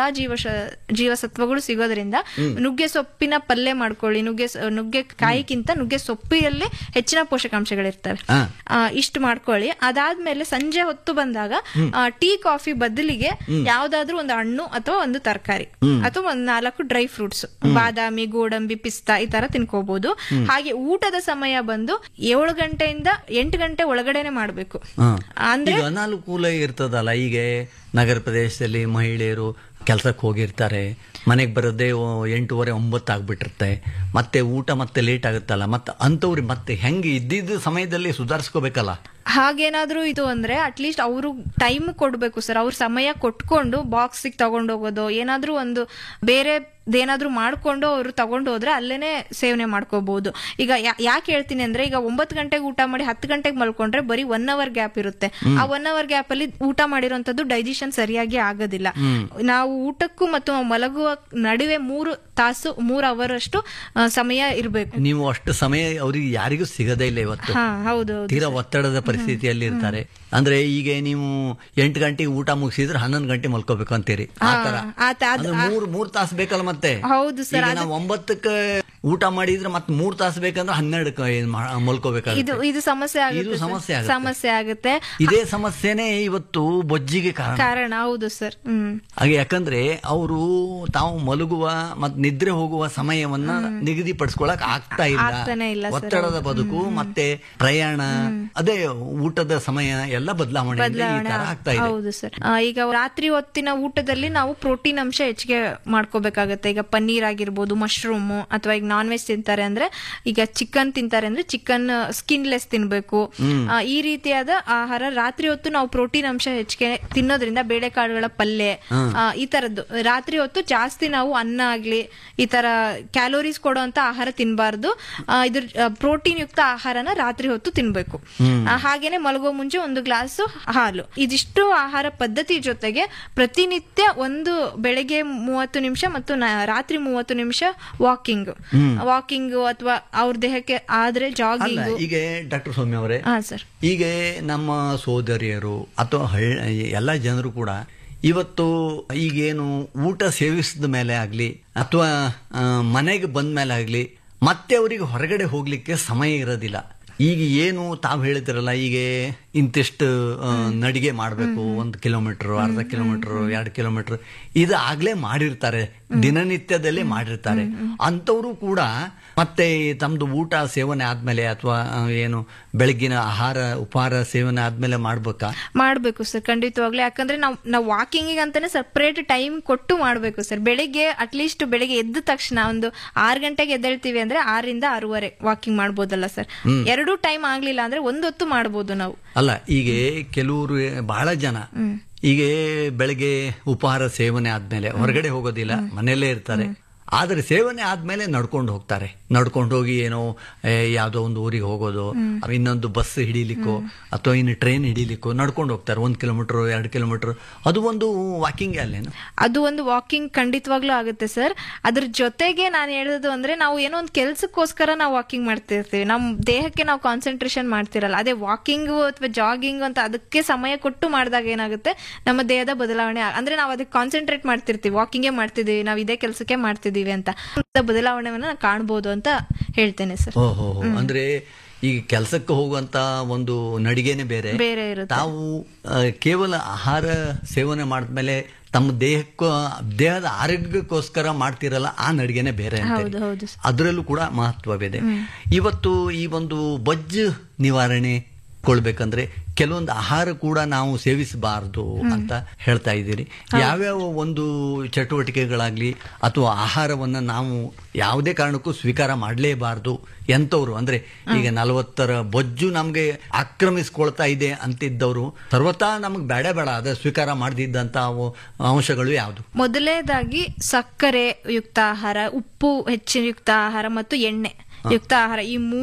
ಜೀವಸತ್ವಗಳು ಸಿಗೋದ್ರಿಂದ ನುಗ್ಗೆ ಸೊಪ್ಪಿನ ಪಲ್ಯ ಮಾಡ್ಕೊಳ್ಳಿ ನುಗ್ಗೆ ಸ- ನುಗ್ಗೆ ಕಾಯಿಗಿಂತ ನುಗ್ಗೆ ಸೊಪ್ಪಿಯಲ್ಲಿ ಹೆಚ್ಚಿನ ಪೋಷಕಾಂಶಗಳಿರ್ತವೆ ಹಾ. ಆ, ಇಷ್ಟು ಮಾಡ್ಕೊಳ್ಳಿ ಅದಾದ್ಮೇಲೆ ಸಂಜೆ ಹೊತ್ತು ಬಂದಾಗ ಆ, ಟೀ ಕಾಫಿ ಬದಲಿಗೆ ಯಾವ್ದಾದ್ರೂ ಒಂದು ಹಣ್ಣು ಅಥವಾ ಒಂದು ತರಕಾರಿ ಅಥವಾ ಒಂದ್ ನಾಲ್ಕು ಡ್ರೈ ಫ್ರೂಟ್ಸ್ ಬಾದಾಮಿ ಗೋಡಂಬಿ ಪಿಸ್ತಾ ಈ ತರ ತಿನ್ಕೋಬಹುದು ಹಾಗೆ ಊಟದ ಸಮಯ ಬಂದು ಏಳು ಗಂಟೆಯಿಂದ ಎಂಟು ಗಂಟೆ ಒಳಗಡೆನೆ ಮಾಡ್ಬೇಕು ಹ. ಅಂದ್ರೆ ಈಗ ಅನಾನುಕೂಲ ಇರ್ತದಲ್ಲ ಈಗ ನಗರ ಪ್ರದೇಶದಲ್ಲಿ ಮಹಿಳೆಯರು ಕೆಲಸಕ್ಕೆ ಹೋಗಿರ್ತಾರೆ ಮನೆಗೆ ಬರೋದೇ ಓ- ಎಂಟೂವರೆ ಒಂಬತ್ತು ಆಗ್ಬಿಟ್ಟಿರುತ್ತೆ ಮತ್ತೆ ಊಟ ಮತ್ತೆ ಲೇಟ್ ಆಗುತ್ತಲ್ಲ ಮತ್ತೆ ಅಂಥವ್ರಿಗೆ ಮತ್ತೆ ಹೆಂಗೆ ಇದ್ದಿದ್ದ ಸಮಯದಲ್ಲಿ ಸುಧಾರಿಸ್ಕೋಬೇಕಲ್ಲ ಹಾಗೇನಾದ್ರೂ ಇದು ಅಂದ್ರೆ ಅಟ್ಲೀಸ್ಟ್ ಅವರು ಟೈಮ್ ಕೊಡ್ಬೇಕು ಸರ್ ಅವ್ರ ಸಮಯ ಕೊಟ್ಕೊಂಡು ಬಾಕ್ಸಿಗೆ ತಗೊಂಡೋಗೋದು ಏನಾದ್ರೂ ಒಂದು ಬೇರೆ ಏನಾದ್ರೂ ಮಾಡ್ಕೊಂಡು ಅವರು ತಗೊಂಡು ಹೋದ್ರೆ ಅಲ್ಲೇನೆ ಸೇವನೆ ಮಾಡ್ಕೋಬಹುದು ಈಗ ಯಾ- ಯಾಕೆ ಹೇಳ್ತೀನಿ ಅಂದ್ರೆ ಈಗ ಒಂಬತ್ತು ಗಂಟೆಗೆ ಊಟ ಮಾಡಿ ಹತ್ತು ಗಂಟೆಗೆ ಮಲ್ಕೊಂಡ್ರೆ ಬರೀ ಒನ್ ಅವರ್ ಗ್ಯಾಪ್ ಇರುತ್ತೆ ಆ ಒನ್ ಅವರ್ ಗ್ಯಾಪ್ ಅಲ್ಲಿ ಊಟ ಮಾಡಿರೋಂಥದ್ದು ಡೈಜೆಷನ್ ಸರಿಯಾಗಿ ಆಗೋದಿಲ್ಲ ನಾವು ಊಟಕ್ಕೂ ಮತ್ತು ಮಲಗುವ ನಡುವೆ ಮೂರು ತಾಸು ಮೂರು ಅವರ್ ಅಷ್ಟು ಆ, ಸಮಯ ಇರಬೇಕು ನೀವು ಅಷ್ಟು ಸಮಯ ಅವ್ರಿಗೆ ಯಾರಿಗೂ ಸಿಗದೇ ಇಲ್ಲ ಇವತ್ತು ಹಾ ಹೌದು ಹೌದು ತೀರಾ ಒತ್ತಡದ ಪರಿಸ್ಥಿತಿಯಲ್ಲಿ ಇರ್ತಾರೆ ಅಂದ್ರೆ ಈಗ ನೀವು ಎಂಟು ಗಂಟೆಗೆ ಊಟ ಮುಗಿಸಿದ್ರೆ ಹನ್ನೊಂದು ಗಂಟೆ ಮಲ್ಕೋಬೇಕು ಅಂತೀರಿ ಆ ತರ ಆತ ಅದ್- ಅಂದ್ರೆ ಮೂರ್ ಮೂರ್ ತಾಸು ಬೇಕಲ್ಲ ಮತ್ತೆ ಹೌದು sir, ಈಗ ಅದು- ನಾವು ಒಂಬತ್ತಕ್ಕೆ ಊಟ ಮಾಡಿದ್ರೆ ಮತ್ತೆ ಮೂರ್ ತಾಸು ಬೇಕಂದ್ರೆ ಹನ್ನೆರಡಕ್ಕೆ ಏನ್ ಮಾ- ಇದು ಮಲ್ಕೋಬೇಕಾಗುತ್ತೆ ಇದು ಸಮಸ್ಯೆ ಆಗುತ್ತೆ ಇದು sir. ಸಮಸ್ಯೆ ಆಗುತ್ತೆ. ಸಮಸ್ಯೆ ಆಗುತ್ತೆ ಇದೇ ಸಮಸ್ಯೆನೇ ಇವತ್ತು ಬೊಜ್ಜಿಗೆ ಕಾರಣ ಕಾರಣ ಹೌದು ಸರ್ ಹ್ಮ್ ಹಾಗೆ ಯಾಕಂದ್ರೆ ಅವರು ತಾವು ಮಲಗುವ ಮತ್ ನಿದ್ರೆ ಹೋಗುವ ಸಮಯವನ್ನ ನಿಗದಿಪಡಿಸ್ಕೊಳಕ್ ಆಗ್ತಾ ಆಗ್ತಾನೆ ಇಲ್ಲ ಇಲ್ಲ sir, ಒತ್ತಡದ ಬದುಕು ಮತ್ತೆ ಪ್ರಯಾಣ ಅದೇ ಊಟದ ಸಮಯ ಎಲ್ಲ ಬದಲಾವಣೆ ಈ ಬದಲಾವಣೆ ತರ ಆಗ್ತಾ ಇದೆ ಹೌದು ಸರ್ ಈಗ ರಾತ್ರಿ ಹೊತ್ತಿನ ಊಟದಲ್ಲಿ ನಾವು ಪ್ರೋಟೀನ್ ಅಂಶ ಹೆಚ್ಚಿಗೆ ಮಾಡ್ಕೋಬೇಕಾಗತ್ತೆ ಈಗ ಪನ್ನೀರ್ ಆಗಿರ್ಬೋದು ಮಶ್ರೂಮ್ ಅಥವಾ ಈಗ ನಾನ್ ವೆಜ್ ತಿಂತಾರೆ ಅಂದ್ರೆ ಈಗ ಚಿಕನ್ ತಿಂತಾರೆ ಅಂದ್ರೆ ಚಿಕನ್ ಸ್ಕಿನ್ಲೆಸ್ ತಿನ್ಬೇಕು ಆ, ಈ ರೀತಿಯಾದ ಆಹಾರ ರಾತ್ರಿ ಹೊತ್ತು ನಾವು ಪ್ರೋಟೀನ್ ಅಂಶ ಹೆಚ್ಚಿಗೆ ತಿನ್ನೋದ್ರಿಂದ ಬೇಳೆಕಾಳುಗಳ ಪಲ್ಯ ಆ, ಈ ತರದ್ದು ರಾತ್ರಿ ಹೊತ್ತು ಜಾಸ್ತಿ ನಾವು ಅನ್ನ ಆಗ್ಲಿ ಈ ತರ ಕ್ಯಾಲೋರೀಸ್ ಕೊಡುವಂತ ಆಹಾರ ತಿನ್ಬಾರ್ದು ಆ, ಇದ್ರ ಪ್ರೋಟೀನ್ ಯುಕ್ತ ಆಹಾರನ ರಾತ್ರಿ ಹೊತ್ತು ತಿನ್ಬೇಕು ಆ, ಹಾಗೇನೆ ಮಲಗೋ ಮುಂಚೆ ಒಂದು ಗ್ಲಾಸ್ ಹಾಲು ಇದಿಷ್ಟು ಆಹಾರ ಪದ್ಧತಿ ಜೊತೆಗೆ ಪ್ರತಿನಿತ್ಯ ಒಂದು ಬೆಳಗ್ಗೆ ಮೂವತ್ತು ನಿಮಿಷ ಮತ್ತು ನ- ರಾತ್ರಿ ಮೂವತ್ತು ನಿಮಿಷ ವಾಕಿಂಗ್ ವಾಕಿಂಗ್ ಅಥವಾ ಅವ್ರ ದೇಹಕ್ಕೆ ಆದ್ರೆ ಅಲ್ಲ ಜಾಗಿಂಗ್ ಈಗ ಡಾಕ್ಟರ್ ಸೌಮ್ಯ ಅವರೇ ಹಾ ಸರ್ ಈಗ ನಮ್ಮ ಸೋದರಿಯರು ಅಥವಾ ಹಳ್ಳ ಎಲ್ಲ ಜನರು ಕೂಡ ಇವತ್ತು ಈಗೇನು ಊಟ ಸೇವಿಸಿದ ಮೇಲೆ ಆಗಲಿ ಅಥವಾ ಮನೆಗೆ ಬಂದ ಮೇಲೆ ಆಗಲಿ ಮತ್ತೆ ಅವರಿಗೆ ಹೊರಗಡೆ ಹೋಗ್ಲಿಕ್ಕೆ ಸಮಯ ಇರೋದಿಲ್ಲ ಈಗ ಏನು ತಾವು ಹೇಳಿದ್ರಲ್ಲ ಈಗ ಇಂತಿಷ್ಟು ಆ, ನಡಿಗೆ ಮಾಡಬೇಕು ಒಂದು ಕಿಲೋಮೀಟರ್ ಅರ್ಧ ಕಿಲೋಮೀಟರ್ ಎರಡು ಕಿಲೋಮೀಟರ್ ಇದು ಆಗ್ಲೇ ಮಾಡಿರ್ತಾರೆ ದಿನನಿತ್ಯದಲ್ಲೇ ಮಾಡಿರ್ತಾರೆ ಅಂಥವರು ಕೂಡ ಮತ್ತೆ ತಮ್ದು ಊಟ ಸೇವನೆ ಆದ್ಮೇಲೆ ಅಥವಾ ಆ, ಏನು ಬೆಳಗ್ಗಿನ ಆಹಾರ ಉಪಹಾರ ಸೇವನೆ ಆದ್ಮೇಲೆ ಮಾಡ್ಬೇಕಾ ಮಾಡ್ಬೇಕು ಸರ್ ಖಂಡಿತವಾಗ್ಲೂ ಯಾಕಂದ್ರೆ ನಾವು ನಾವು ವಾಕಿಂಗ್ ಅಂತಾನೆ ಸಪ್ರೇಟ್ ಟೈಮ್ ಕೊಟ್ಟು ಮಾಡ್ಬೇಕು ಸರ್ ಬೆಳಿಗ್ಗೆ ಅಟ್ಲೀಸ್ಟ್ ಬೆಳಿಗ್ಗೆ ಎದ್ದ ತಕ್ಷಣ ಒಂದು ಆರು ಗಂಟೆಗೆ ಎದ್ದೇಳ್ತೀವಿ ಅಂದ್ರೆ ಆರರಿಂದ ಆರೂವರೆ ವಾಕಿಂಗ್ ಮಾಡ್ಬೋದಲ್ಲ ಸರ್ ಎರಡೂ ಟೈಮ್ ಆಗ್ಲಿಲ್ಲ ಅಂದ್ರೆ ಒಂದೊತ್ತು ಮಾಡ್ಬೋದು ನಾವು ಅಲ್ಲ ಈಗ ಕೆಲವರು ಬಹಳ ಜನ ಈಗ ಬೆಳಗ್ಗೆ ಉಪಹಾರ ಸೇವನೆ ಆದ್ಮೇಲೆ ಹೊರಗಡೆ ಹೋಗೋದಿಲ್ಲ ಮನೆಯಲ್ಲೇ ಇರ್ತಾರೆ ಆದ್ರೆ ಸೇವನೆ ಆದ್ಮೇಲೆ ನಡ್ಕೊಂಡು ಹೋಗ್ತಾರೆ ನಡ್ಕೊಂಡು ಹೋಗಿ ಏನೋ ಏ, ಯಾವ್ದೋ ಒಂದು ಊರಿಗೆ ಹೋಗೋದು ಇನ್ನೊಂದು ಬಸ್ ಹಿಡಿಲಿಕ್ಕೋ ಅಥವಾ ಇನ್ನು ಟ್ರೈನ್ ಹಿಡಿಲಿಕ್ಕೋ ನಡ್ಕೊಂಡು ಹೋಗ್ತಾರೆ ಒಂದ್ ಕಿಲೋಮೀಟರ್ ಎರಡು ಕಿಲೋಮೀಟರ್ ಅದು ಒಂದು ವಾಕಿಂಗ್ ಅಲ್ಲೇನು ಅದು ಒಂದು ವಾಕಿಂಗ್ ಖಂಡಿತವಾಗ್ಲೂ ಆಗುತ್ತೆ ಸರ್ ಅದ್ರ ಜೊತೆಗೆ ನಾನು ಹೇಳೋದು ಅಂದ್ರೆ ನಾವು ಏನೋ ಒಂದು ಕೆಲ್ಸಕ್ಕೋಸ್ಕರ ನಾವು ವಾಕಿಂಗ್ ಮಾಡ್ತಿರ್ತೀವಿ ನಮ್ಮ ದೇಹಕ್ಕೆ ನಾವು ಕಾನ್ಸಂಟ್ರೇಷನ್ ಮಾಡ್ತಿರಲ್ಲ ಅದೇ ವಾಕಿಂಗ್ ಅಥವಾ ಜಾಗಿಂಗ್ ಅಂತ ಅದಕ್ಕೆ ಸಮಯ ಕೊಟ್ಟು ಮಾಡಿದಾಗ ಏನಾಗುತ್ತೆ ನಮ್ಮ ದೇಹದ ಬದಲಾವಣೆ ಆ- ಅಂದ್ರೆ ನಾವು ಅದಕ್ಕೆ ಕಾನ್ಸಂಟ್ರೇಟ್ ಮಾಡ್ತಿರ್ತೀವಿ ವಾಕಿಂಗೇ ಮಾಡ್ತಿದೀವಿ ನಾವು ಇದೇ ಕೆಲಸಕ್ಕೆ ಮಾಡ್ತಿದೀವಿ ಅಂತ ಬದಲಾವಣೆವನ್ನ ನಾವು ಕಾಣ್ಬೋದು ಅಂತ ಹೇಳ್ತೇನೆ ಸರ್ ಓಹೋ ಅಂದ್ರೆ ಈಗ ಕೆಲಸಕ್ಕೆ ಹೋಗುವಂತ ಒಂದು ನಡಿಗೆನೆ ಬೇರೆ ಬೇರೆ ಇರುತ್ತೆ ತಾವು ಆ, ಕೇವಲ ಆಹಾರ ಸೇವನೆ ಮಾಡಿದ್ಮೇಲೆ ತಮ್ಮ ದೇಹಕ್ಕೂ ದೇಹದ ಆರೋಗ್ಯಕ್ಕೋಸ್ಕರ ಮಾಡ್ತಿರಲ್ಲ ಆ ನಡಿಗೆನೆ ಬೇರೆ ಅಂತ ಹೌದು ಹೌದು ಸರ್. ಅದರಲ್ಲೂ ಕೂಡ ಮಹತ್ವವಿದೆ ಇವತ್ತು ಈ ಒಂದು ಬಜ್ಜು ನಿವಾರಣೆ ಕೊಳ್ಬೇಕಂದ್ರೆ ಕೆಲವೊಂದು ಆಹಾರ ಕೂಡ ನಾವು ಸೇವಿಸಬಾರದು ಅಂತ ಹೇಳ್ತಾ ಇದ್ದೀರಿ ಯಾವ್ಯಾವ ಒಂದು ಚಟುವಟಿಕೆಗಳಾಗ್ಲಿ ಅಥವಾ ಆಹಾರವನ್ನ ನಾವು ಯಾವುದೇ ಕಾರಣಕ್ಕೂ ಸ್ವೀಕಾರ ಮಾಡಲೇಬಾರದು ಎಂತವ್ರು ಅಂದ್ರೆ ಈಗ ನಲವತ್ತರ ಬೊಜ್ಜು ನಮ್ಗೆ ಆಕ್ರಮಿಸ್ಕೊಳ್ತಾ ಇದೆ ಅಂತಿದ್ದವರು ಸರ್ವತಾ ನಮಗೆ ಬೇಡ ಬೇಡ ಅದ ಸ್ವೀಕಾರ ಮಾಡದಿದ್ದಂತ ಅಂಶಗಳು ಯಾವುದು ಮೊದಲನೇದಾಗಿ ಸಕ್ಕರೆ ಯುಕ್ತ ಆಹಾರ ಉಪ್ಪು ಹೆಚ್ಚಿನ ಯುಕ್ತ ಆಹಾರ ಮತ್ತು ಎಣ್ಣೆ ಯುಕ್ತ ಆಹಾರ ಈ ಮೂರು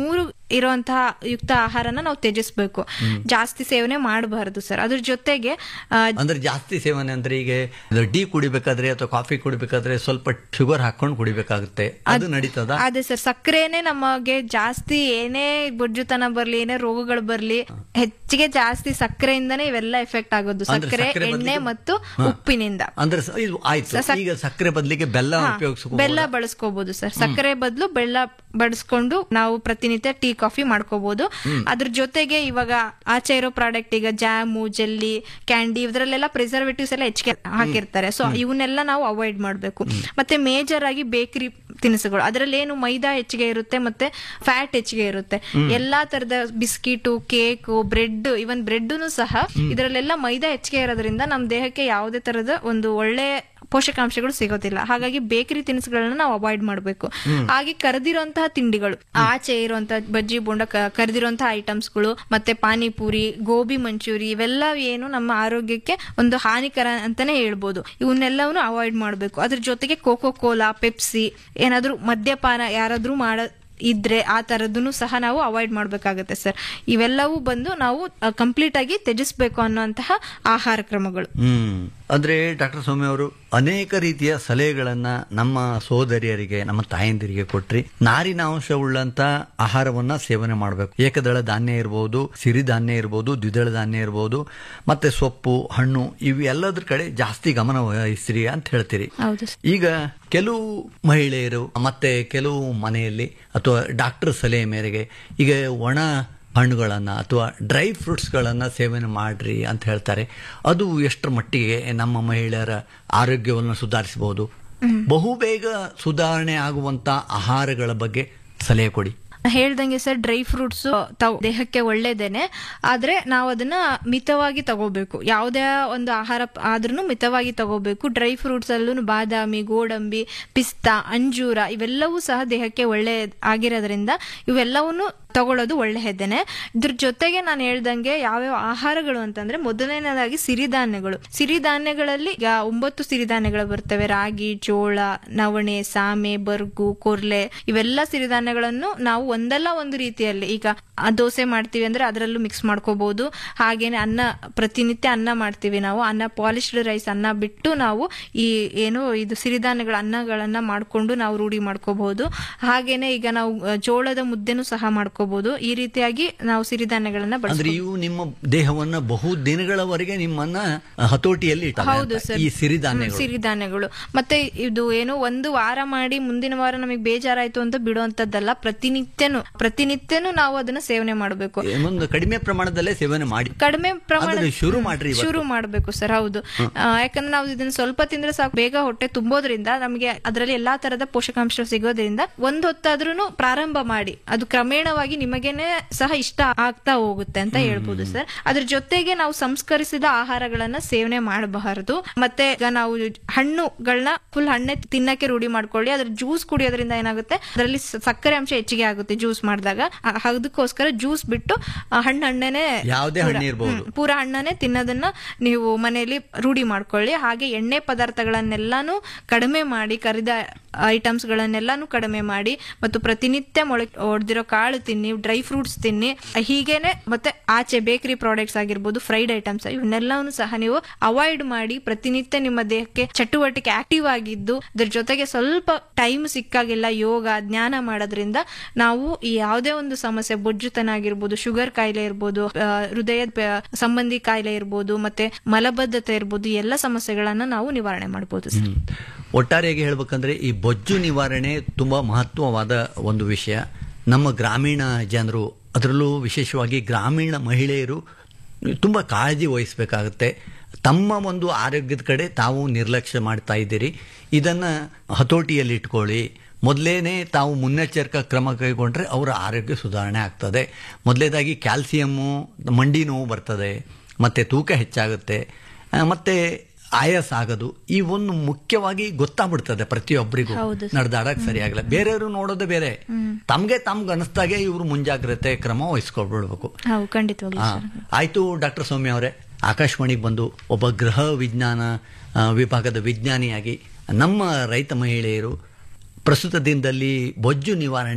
ಇರುವಂತಹ ಯುಕ್ತ ಆಹಾರನ ನಾವು ತ್ಯಜಿಸ್ಬೇಕು ಜಾಸ್ತಿ ಸೇವನೆ ಮಾಡಬಾರದು ಸರ್ ಅದ್ರ ಜೊತೆಗೆ ಆ, ಅಂದ್ರೆ ಜಾಸ್ತಿ ಸೇವನೆ ಅಂದ್ರೆ ಈಗ ಟೀ ಕುಡಿಬೇಕಾದ್ರೆ ಅಥವಾ ಕಾಫಿ ಕುಡಿಬೇಕಾದ್ರೆ ಸ್ವಲ್ಪ ಶುಗರ್ ಹಾಕೊಂಡು ಕುಡಿಬೇಕಾಗುತ್ತೆ ಅದು ನಡೀತದ ಅದೇ ಸರ್ ಸಕ್ಕರೆನೆ ನಮಗೆ ಜಾಸ್ತಿ ಏನೇ ಬೊಜ್ಜುತನ ಬರ್ಲಿ ಏನೇ ರೋಗಗಳು ಬರ್ಲಿ ಹೆಚ್ಚಿಗೆ ಜಾಸ್ತಿ ಸಕ್ಕರೆಯಿಂದನೇ ಇವೆಲ್ಲ ಎಫೆಕ್ಟ್ ಆಗೋದು ಅಂದ್ರೆ ಸಕ್ಕರೆ ಸಕ್ಕರೆ ಎಣ್ಣೆ ಬದ್ಲಿಗೆ- ಮತ್ತು ಹಾ. ಉಪ್ಪಿನಿಂದ ಅಂದ್ರೆ ಸ- ಇದು ಆಯ್ತು ಸ- ಸಕ್- ಈಗ ಸಕ್ಕರೆ ಬದಲಿಗೆ ಬೆಲ್ಲ ಹಾ, ಉಪಯೋಗಿಸ್ಕೊ ಬೆಲ್ಲ ಬಳಸ್ಕೋಬಹುದು ಸರ್ ಸಕ್ಕರೆ ಬದಲು ಬೆಲ್ಲ ಬಡಿಸ್ಕೊಂಡು ನಾವು ಪ್ರತಿನಿತ್ಯ ಟೀ ಕಾಫಿ ಮಾಡ್ಕೋಬಹುದು ಅದ್ರ ಜೊತೆಗೆ ಇವಾಗ ಆಚೆ ಇರೋ ಪ್ರಾಡಕ್ಟ್ ಈಗ ಜಾಮು ಜೆಲ್ಲಿ ಕ್ಯಾಂಡಿ ಇದ್ರಲ್ಲೆಲ್ಲ ಪ್ರಿಸರ್ವೇಟಿವ್ಸ್ ಎಲ್ಲ ಹೆಚ್ಚಿಗೆ ಹಾಕಿರ್ತಾರೆ ಸೊ ಇವನ್ನೆಲ್ಲ ನಾವು ಅವಾಯ್ಡ್ ಮಾಡಬೇಕು ಮತ್ತೆ ಮೇಜರ್ ಆಗಿ ಬೇಕರಿ ತಿನಿಸುಗಳು ಅದರಲ್ಲಿ ಏನು ಮೈದಾ ಹೆಚ್ಚಿಗೆ ಇರುತ್ತೆ ಮತ್ತೆ ಫ್ಯಾಟ್ ಹೆಚ್ಚಿಗೆ ಇರುತ್ತೆ ಎಲ್ಲಾ ತರದ biscuit cake bread even bread ಸಹ ಇದರಲ್ಲೆಲ್ಲ ಮೈದಾ ಹೆಚ್ಚಿಗೆ ಇರೋದ್ರಿಂದ ನಮ್ಮ ದೇಹಕ್ಕೆ ಯಾವುದೇ ತರದ ಒಂದು ಒಳ್ಳೆ ಪೋಷಕಾಂಶಗಳು ಸಿಗೋದಿಲ್ಲ ಹಾಗಾಗಿ ಬೇಕರಿ ತಿನಿಸುಗಳನ್ನ ನಾವು ಅವಾಯ್ಡ್ ಮಾಡಬೇಕು ಹಾಗೆ ಕರೆದಿರುವಂತಹ ತಿಂಡಿಗಳು ಆಚೆ ಇರುವಂತಹ ಬಜ್ಜಿ ಬೋಂಡ ಕರೆದಿರುವಂತಹ ಐಟಮ್ಸ್ಗಳು ಮತ್ತೆ ಪಾನಿಪುರಿ ಗೋಬಿ ಮಂಚೂರಿ ಇವೆಲ್ಲ ಏನು ನಮ್ಮ ಆರೋಗ್ಯಕ್ಕೆ ಒಂದು ಹಾನಿಕರ ಅಂತಾನೆ ಹೇಳ್ಬೋದು ಇವನ್ನೆಲ್ಲವನ್ನು ಅವಾಯ್ಡ್ ಮಾಡಬೇಕು ಅದ್ರ ಜೊತೆಗೆ ಕೋಕೋ ಕೋಲಾ ಪೆಪ್ಸಿ ಏನಾದ್ರೂ ಮದ್ಯಪಾನ ಯಾರಾದ್ರೂ ಮಾಡ ಇದ್ರೆ ಆ ತರದನ್ನು ಸಹ ನಾವು ಅವಾಯ್ಡ್ ಮಾಡಬೇಕಾಗುತ್ತೆ ಸರ್ ಇವೆಲ್ಲವೂ ಬಂದು ನಾವು ಕಂಪ್ಲೀಟ್ ಆಗಿ ತ್ಯಜಿಸ್ಬೇಕು ಅನ್ನುವಂತಹ ಆಹಾರ ಕ್ರಮಗಳು ಹ್ಮ್ ಅಂದ್ರೆ ಡಾಕ್ಟರ್ ಸೌಮ್ಯ ಅವರು ಅನೇಕ ರೀತಿಯ ಸಲಹೆಗಳನ್ನ ನಮ್ಮ ಸೋದರಿಯರಿಗೆ ನಮ್ಮ ತಾಯಂದಿರಿಗೆ ಕೊಟ್ರಿ ನಾರಿನಾಂಶ ಉಳ್ಳಂತ ಆಹಾರವನ್ನ ಸೇವನೆ ಮಾಡಬೇಕು ಏಕದಳ ಧಾನ್ಯ ಇರಬಹುದು ಸಿರಿಧಾನ್ಯ ಇರಬಹುದು ದ್ವಿದಳ ಧಾನ್ಯ ಇರಬಹುದು ಮತ್ತೆ ಸೊಪ್ಪು ಹಣ್ಣು ಇವು ಎಲ್ಲದ್ರ ಕಡೆ ಜಾಸ್ತಿ ಗಮನ ವಹಿಸ್ರಿ ಅಂತ ಹೇಳ್ತೀರಿ ಹೌದು ಸರ್ ಈಗ ಕೆಲವು ಮಹಿಳೆಯರು ಮತ್ತೆ ಕೆಲವು ಮನೆಯಲ್ಲಿ ಅಥವಾ ಡಾಕ್ಟರ್ ಸಲಹೆ ಮೇರೆಗೆ ಈಗ ಒಣ ಹಣ್ಣುಗಳನ್ನು ಅಥವಾ ಡ್ರೈ ಫ್ರೂಟ್ಸ್ಗಳನ್ನು ಸೇವನೆ ಮಾಡ್ರಿ ಅಂತ ಹೇಳ್ತಾರೆ ಅದು ಎಷ್ಟರ ಮಟ್ಟಿಗೆ ನಮ್ಮ ಮಹಿಳೆಯರ ಆರೋಗ್ಯವನ್ನು ಸುಧಾರಿಸಬಹುದು ಬಹುಬೇಗ ಸುಧಾರಣೆ ಆಗುವಂತ ಆಹಾರಗಳ ಬಗ್ಗೆ ಸಲಹೆ ಕೊಡಿ ಹೇಳ್ದಂಗೆ ಸರ್ ಡ್ರೈ ಫ್ರೂಟ್ಸ್ ದೇಹಕ್ಕೆ ಒಳ್ಳೇದೇನೆ ಆದ್ರೆ ನಾವು ಅದನ್ನ ಮಿತವಾಗಿ ತಗೋಬೇಕು ಯಾವುದೇ ಒಂದು ಆಹಾರ ಆದ್ರೂ ಮಿತವಾಗಿ ತಗೋಬೇಕು ಡ್ರೈ ಫ್ರೂಟ್ಸ್ ಅಲ್ಲೂ ಬಾದಾಮಿ ಗೋಡಂಬಿ ಪಿಸ್ತಾ ಅಂಜೂರ ಇವೆಲ್ಲವೂ ಸಹ ದೇಹಕ್ಕೆ ಒಳ್ಳೆ ಆಗಿರೋದ್ರಿಂದ ಇವೆಲ್ಲವನ್ನು ತಗೊಳ್ಳೋದು ಒಳ್ಳೆಯದೇನೆ ಇದ್ರ ಜೊತೆಗೆ ನಾನು ಹೇಳ್ದಂಗೆ ಯಾವ್ಯಾವ ಆಹಾರಗಳು ಅಂತಂದ್ರೆ ಮೊದಲನೇದಾಗಿ ಸಿರಿಧಾನ್ಯಗಳು ಸಿರಿಧಾನ್ಯಗಳಲ್ಲಿ ಈಗ ಒಂಬತ್ತು ಸಿರಿಧಾನ್ಯಗಳು ಬರ್ತವೆ ರಾಗಿ ಜೋಳ ನವಣೆ ಸಾಮೆ ಬರ್ಗು ಕೊರ್ಲೆ ಇವೆಲ್ಲ ಸಿರಿಧಾನ್ಯಗಳನ್ನು ನಾವು ಒಂದಲ್ಲ ಒಂದು ರೀತಿಯಲ್ಲಿ ಈಗ ಆ ದೋಸೆ ಮಾಡ್ತೀವಿ ಅಂದ್ರೆ ಅದರಲ್ಲೂ ಮಿಕ್ಸ್ ಮಾಡ್ಕೋಬಹುದು ಹಾಗೇನೆ ಅನ್ನ ಪ್ರತಿನಿತ್ಯ ಅನ್ನ ಮಾಡ್ತೀವಿ ನಾವು ಅನ್ನ ಪಾಲಿಶ್ಡ್ ರೈಸ್ ಅನ್ನ ಬಿಟ್ಟು ನಾವು ಈ ಏನು ಇದು ಸಿರಿಧಾನ್ಯಗಳ ಅನ್ನಗಳನ್ನ ಮಾಡ್ಕೊಂಡು ನಾವು ರೂಢಿ ಮಾಡ್ಕೋಬಹುದು ಹಾಗೇನೆ ಈಗ ನಾವು ಅ, ಜೋಳದ ಮುದ್ದೆನೂ ಸಹ ಮಾಡ್ಕೋಬಹುದು ಈ ರೀತಿಯಾಗಿ ನಾವು ಸಿರಿಧಾನ್ಯಗಳನ್ನ ಅಂದ್ರೆ ಬಳಸ್ತೀವಿ ಇವು ನಿಮ್ಮ ದೇಹವನ್ನ ಬಹು ದಿನಗಳವರೆಗೆ ನಿಮ್ಮನ್ನ ಹತೋಟಿಯಲ್ಲಿ ಇಟ್ಟವೆ ಹೌದು ಅಂತ. ಸರ್ ಈ ಸಿರಿಧಾನ್ಯಗಳು ಸಿರಿಧಾನ್ಯಗಳು ಮತ್ತೆ ಇದು ಏನು ಒಂದು ವಾರ ಮಾಡಿ ಮುಂದಿನ ವಾರ ನಮಗೆ ಬೇಜಾರಾಯ್ತು ಅಂತ ಬಿಡುವಂತದ್ದಲ್ಲ ಪ್ರತಿನಿತ್ಯನು ಪ್ರತಿನಿತ್ಯನು ನಾವು ಅದನ್ನ ಸೇವನೆ ಮಾಡಬೇಕು ಒಂದು ಕಡಿಮೆ ಪ್ರಮಾಣದಲ್ಲೇ ಸೇವನೆ ಮಾಡಿ ಕಡಿಮೆ ಪ್ರಮಾಣ ಅದನ್ನ ಶುರು ಮಾಡ್ರಿ ಇವತ್ತು. ಶುರು ಮಾಡಬೇಕು ಸರ್ ಹೌದು ಆ, ಯಾಕಂದ್ರೆ ನಾವು ಇದನ್ನ ಸ್ವಲ್ಪ ತಿಂದ್ರೆ ಸಾಕು ಬೇಗ ಹೊಟ್ಟೆ ತುಂಬೋದ್ರಿಂದ ನಮಗೆ ಅದರಲ್ಲಿ ಎಲ್ಲಾ ತರದ ಪೋಷಕಾಂಶ ಸಿಗೋದ್ರಿಂದ ಒಂದ್ ಹೊತ್ತಾದ್ರೂ ಪ್ರಾರಂಭ ಮಾಡಿ ಅದು ಕ್ರಮೇಣವಾಗಿ ನಿಮಗೇನೆ ಸಹ ಇಷ್ಟ ಆಗ್ತಾ ಹೋಗುತ್ತೆ ಅಂತ ಹೇಳ್ಬೋದು ಸರ್ ಅದ್ರ ಜೊತೆಗೆ ನಾವು ಸಂಸ್ಕರಿಸಿದ ಆಹಾರಗಳನ್ನ ಸೇವನೆ ಮಾಡಬಾರದು ಮತ್ತೆ ಈಗ ನಾವು ಹಣ್ಣುಗಳನ್ನ ಫುಲ್ ಹಣ್ಣೆ ತಿನ್ನಕ್ಕೆ ರೂಢಿ ಮಾಡ್ಕೊಳ್ಳಿ ಅದ್ರ ಜ್ಯೂಸ್ ಕುಡಿಯೋದ್ರಿಂದ ಏನಾಗುತ್ತೆ ಅದರಲ್ಲಿ ಸ- ಸಕ್ಕರೆ ಅಂಶ ಹೆಚ್ಚಿಗೆ ಆಗುತ್ತೆ ಜ್ಯೂಸ್ ಮಾಡಿದಾಗ ಅದಕ್ಕೋಸ್ಕರ ಜ್ಯೂಸ್ ಬಿಟ್ಟು ಆ, ಹಣ್ಣು ಹಣ್ಣನೆ ಯಾವುದೇ ಹಣ್ಣು ಇರ್ಬೋದು. ಹ್ಮ್, ಪೂರ ಹಣ್ಣನ್ನೇ ತಿನ್ನೋದನ್ನ ನೀವು ಮನೆಯಲ್ಲಿ ರೂಢಿ ಮಾಡ್ಕೊಳ್ಳಿ ಹಾಗೆ ಎಣ್ಣೆ ಪದಾರ್ಥಗಳನ್ನೆಲ್ಲಾನು ಕಡಿಮೆ ಮಾಡಿ ಕರಿದ ಐಟಮ್ಸ್ ಗಳನ್ನೆಲ್ಲಾನು ಕಡಿಮೆ ಮಾಡಿ ಮತ್ತು ಪ್ರತಿನಿತ್ಯ ಮೊಳಕೆ ಹೊಡೆದಿರೋ ಕಾಳು ತಿನ್ನಿ ಡ್ರೈ ಫ್ರೂಟ್ಸ್ ತಿನ್ನಿ ಹೀಗೇನೆ ಮತ್ತೆ ಆಚೆ ಬೇಕರಿ ಪ್ರಾಡಕ್ಟ್ಸ್ ಆಗಿರ್ಬೋದು ಫ್ರೈಡ್ ಐಟಮ್ಸ್ ಇವನ್ನೆಲ್ಲವನ್ನು ಸಹ ನೀವು ಅವಾಯ್ಡ್ ಮಾಡಿ ಪ್ರತಿನಿತ್ಯ ನಿಮ್ಮ ದೇಹಕ್ಕೆ ಚಟುವಟಿಕೆ ಆಕ್ಟಿವ್ ಆಗಿದ್ದು ಅದ್ರ ಜೊತೆಗೆ ಸ್ವಲ್ಪ ಟೈಮ್ ಸಿಕ್ಕಾಗೆಲ್ಲ ಯೋಗ ಜ್ಞಾನ ಮಾಡೋದ್ರಿಂದ ನಾವು ಈ ಯಾವುದೇ ಒಂದು ಸಮಸ್ಯೆ ಬೊಜ್ಜುತನ ಆಗಿರ್ಬೋದು ಶುಗರ್ ಕಾಯಿಲೆ ಇರ್ಬೋದು ಆ, ಹೃದಯದ ಪ- ಸಂಬಂಧಿ ಕಾಯಿಲೆ ಇರ್ಬೋದು ಮತ್ತೆ ಮಲಬದ್ಧತೆ ಇರ್ಬೋದು ಈ ಎಲ್ಲ ಸಮಸ್ಯೆಗಳನ್ನ ನಾವು ನಿವಾರಣೆ ಮಾಡಬಹುದು ಸರ್ ಹ್ಮ್. ಒಟ್ಟಾರೆಯಾಗಿ ಹೇಳ್ಬೇಕಂದ್ರೆ ಈ ಬೊಜ್ಜು ನಿವಾರಣೆ ತುಂಬಾ ಮಹತ್ವವಾದ ಒಂದು ವಿಷಯ ನಮ್ಮ ಗ್ರಾಮೀಣ ಜನರು ಅದರಲ್ಲೂ ವಿಶೇಷವಾಗಿ ಗ್ರಾಮೀಣ ಮಹಿಳೆಯರು ತುಂಬ ಕಾಳಜಿ ವಹಿಸಬೇಕಾಗುತ್ತೆ ತಮ್ಮ ಒಂದು ಆರೋಗ್ಯದ ಕಡೆ ತಾವು ನಿರ್ಲಕ್ಷ್ಯ ಮಾಡ್ತಾ ಇದ್ದೀರಿ ಇದನ್ನು ಹತೋಟಿಯಲ್ಲಿ ಇಟ್ಕೊಳ್ಳಿ ಮೊದಲೇನೆ ತಾವು ಮುನ್ನೆಚ್ಚರಿಕಾ ಕ್ರಮ ಕೈಗೊಂಡ್ರೆ ಅವರ ಆರೋಗ್ಯ ಸುಧಾರಣೆ ಆಗ್ತದೆ ಮೊದಲೇದಾಗಿ ಕ್ಯಾಲ್ಸಿಯಮ್ಮು ಮಂಡಿ ನೋವು ಬರ್ತದೆ ಮತ್ತು ತೂಕ ಹೆಚ್ಚಾಗುತ್ತೆ ಆ, ಮತ್ತೆ ಆಯಾಸ ಆಗೋದು ಈ ಒಂದು ಮುಖ್ಯವಾಗಿ ಗೊತ್ತಾಗ್ಬಿಡ್ತದೆ ಪ್ರತಿಯೊಬ್ಬರಿಗೂ ಹೌದು ಸರ್. ನಡೆದಾಡಕ್ ಸರಿಯಾಗಲ್ಲ ಬೇರೆಯವರು ನೋಡೋದು ಬೇರೆ ತಮ್ಗೆ ತಮ್ಗೆ ಅನಿಸ್ದಾಗೆ ಇವರು ಮುಂಜಾಗ್ರತೆ ಕ್ರಮ ವಹಿಸ್ಕೊಳ್ಬಿಡ್ಬೇಕು ಹೌದು ಖಂಡಿತವಾಗ್ಲೂ ಆ, ಸರ್ ಆಯ್ತು ಡಾಕ್ಟರ್ ಸೌಮ್ಯ ಅವರೇ ಆಕಾಶವಾಣಿಗೆ ಬಂದು ಒಬ್ಬ ಗೃಹ ವಿಜ್ಞಾನ ಆ, ವಿಭಾಗದ ವಿಜ್ಞಾನಿಯಾಗಿ ನಮ್ಮ ರೈತ ಮಹಿಳೆಯರು ಪ್ರಸ್ತುತ ದಿನದಲ್ಲಿ ಬೊಜ್ಜು ನಿವಾರಣೆ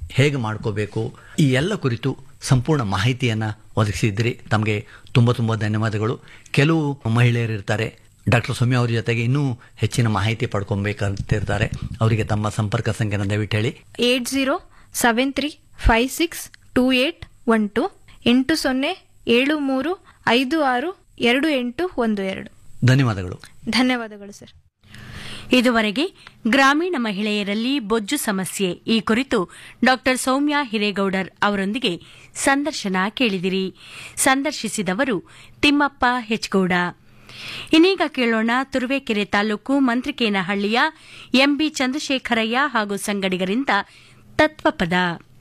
ಹೇಗೆ ಮಾಡ್ಕೋಬೇಕು ಈ ಎಲ್ಲ ಕುರಿತು ಸಂಪೂರ್ಣ ಮಾಹಿತಿಯನ್ನು ಒದಗಿಸಿದ್ರಿ ತಮಗೆ ತುಂಬ ತುಂಬ ಧನ್ಯವಾದಗಳು ಕೆಲವು ಮಹಿಳೆಯರು ಇರ್ತಾರೆ ಡಾಕ್ಟರ್ ಸೌಮ್ಯ ಅವ್ರ ಜೊತೆಗೆ ಇನ್ನೂ ಹೆಚ್ಚಿನ ಮಾಹಿತಿ ಪಡ್ಕೊಬೇಕಂತಿರ್ತಾರೆ ಅವರಿಗೆ ತಮ್ಮ ಸಂಪರ್ಕ ಸಂಖ್ಯೆನ ದಯವಿಟ್ಟು ಹೇಳಿ eight zero seven three five six two eight one two ಎಂಟು ಸೊನ್ನೆ ಏಳು ಮೂರು ಐದು ಆರು ಎರಡು ಎಂಟು ಒಂದು ಎರಡು ಧನ್ಯವಾದಗಳು ಧನ್ಯವಾದಗಳು ಸರ್ ಇದುವರೆಗೆ ಗ್ರಾಮೀಣ ಮಹಿಳೆಯರಲ್ಲಿ ಬೊಜ್ಜು ಸಮಸ್ಯೆ ಈ ಕುರಿತು ಡಾಕ್ಟರ್ ಸೌಮ್ಯ ಹಿರೇಗೌಡರ್ ಅವರೊಂದಿಗೆ ಸಂದರ್ಶನ ಕೇಳಿದಿರಿ ಸಂದರ್ಶಿಸಿದವರು ತಿಮ್ಮಪ್ಪ ಹೆಚ್ಗೌಡ ಇನ್ನೀಗ ಕೇಳೋಣ ತುರುವೇಕೆರೆ ತಾಲೂಕು ಮಂತ್ರಿಕೇನಹಳ್ಳಿಯ ಎಂಬಿ ಚಂದ್ರಶೇಖರಯ್ಯ ಹಾಗೂ ಸಂಗಡಿಗರಿಂದ ತತ್ವಪದ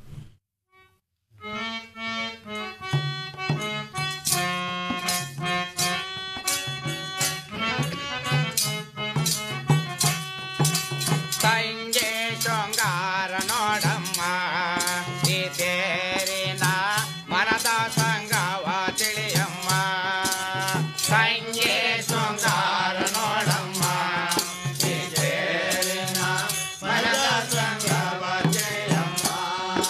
ತಂಗೆ ಶೃಂಗಾರ ನೋಡಮ್ಮ ಈ ತೇರಿನ ಮನದ ಸಂಗವ ತಿಳಿಯಮ್ಮ ತಂಗೆ ಶೃಂಗಾರ ನೋಡಮ್ಮ ಈ ತೇರಿನ ಮನದ ಸಂಗವ ತಿಳಿಯಮ್ಮ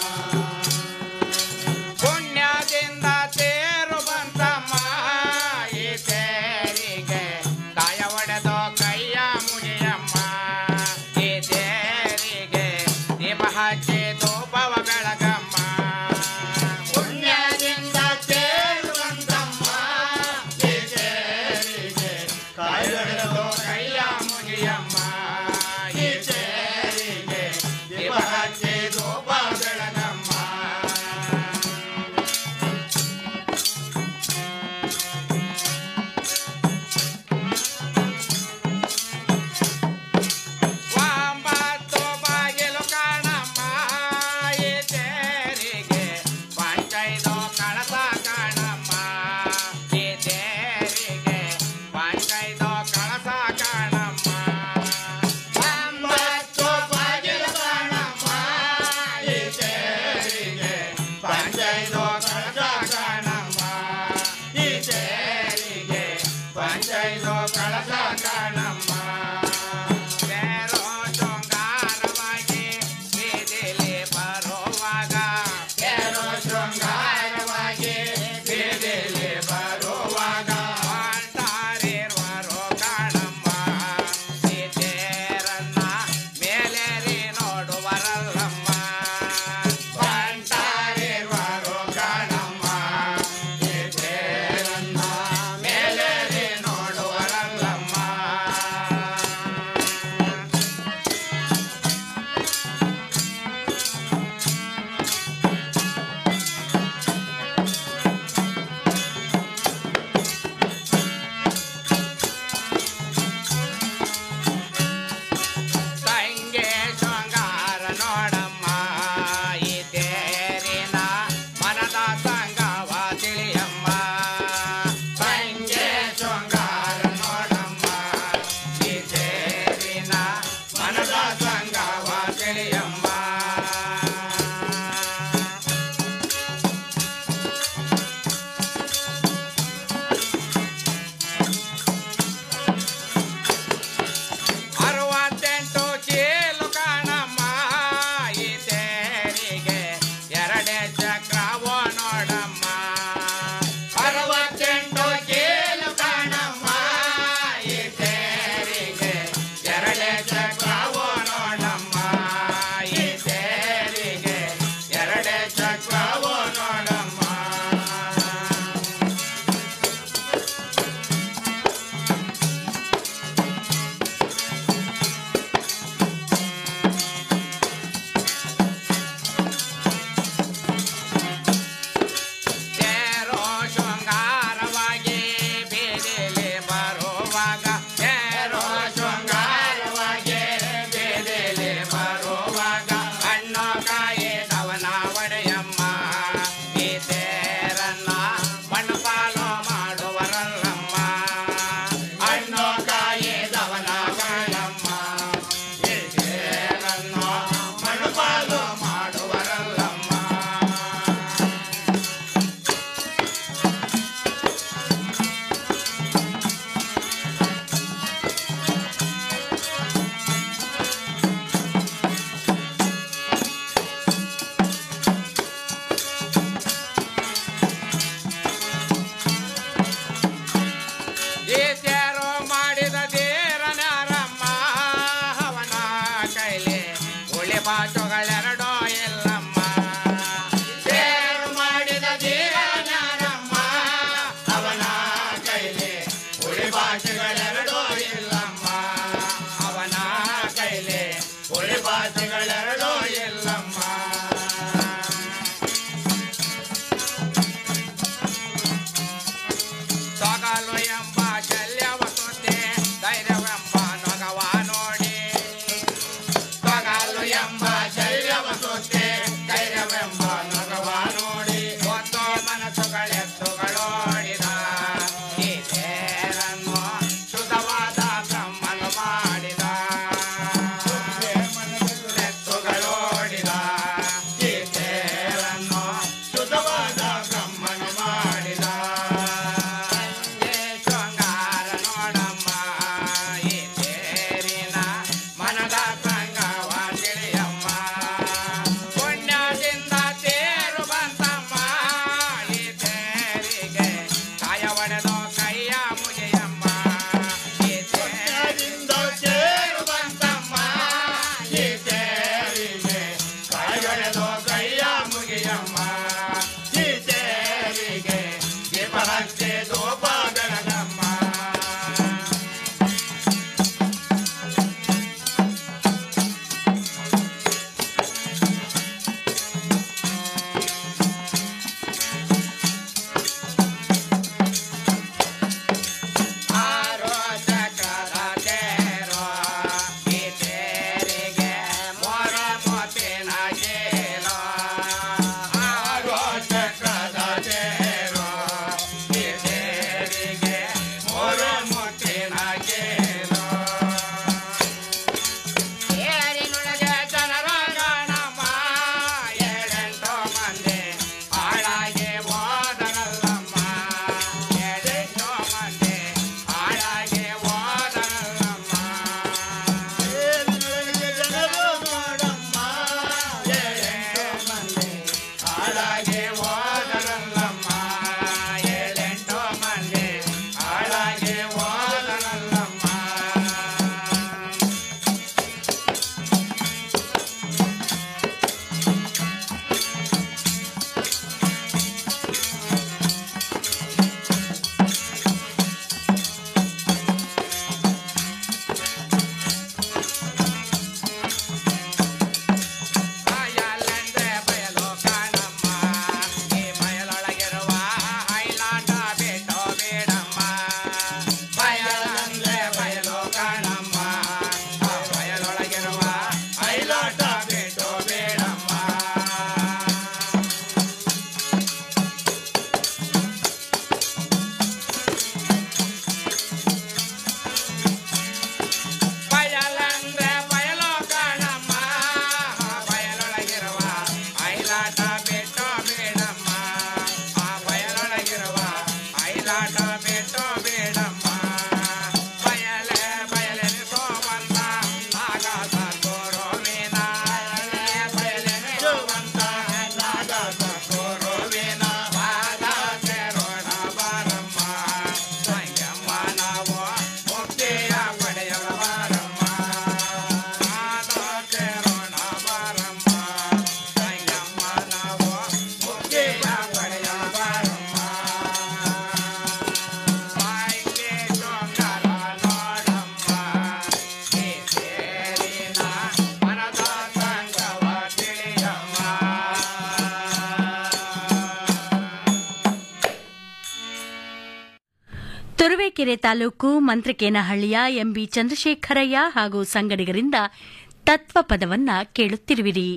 ತರೀಕೆರೆ ತಾಲೂಕು ಮಂತ್ರಕೇನಹಳ್ಳಿಯ ಎಂಬಿ ಚಂದ್ರಶೇಖರಯ್ಯ ಹಾಗೂ ಸಂಗಡಿಗರಿಂದ ತತ್ವಪದವನ್ನ ಕೇಳುತ್ತಿರುವಿರಿ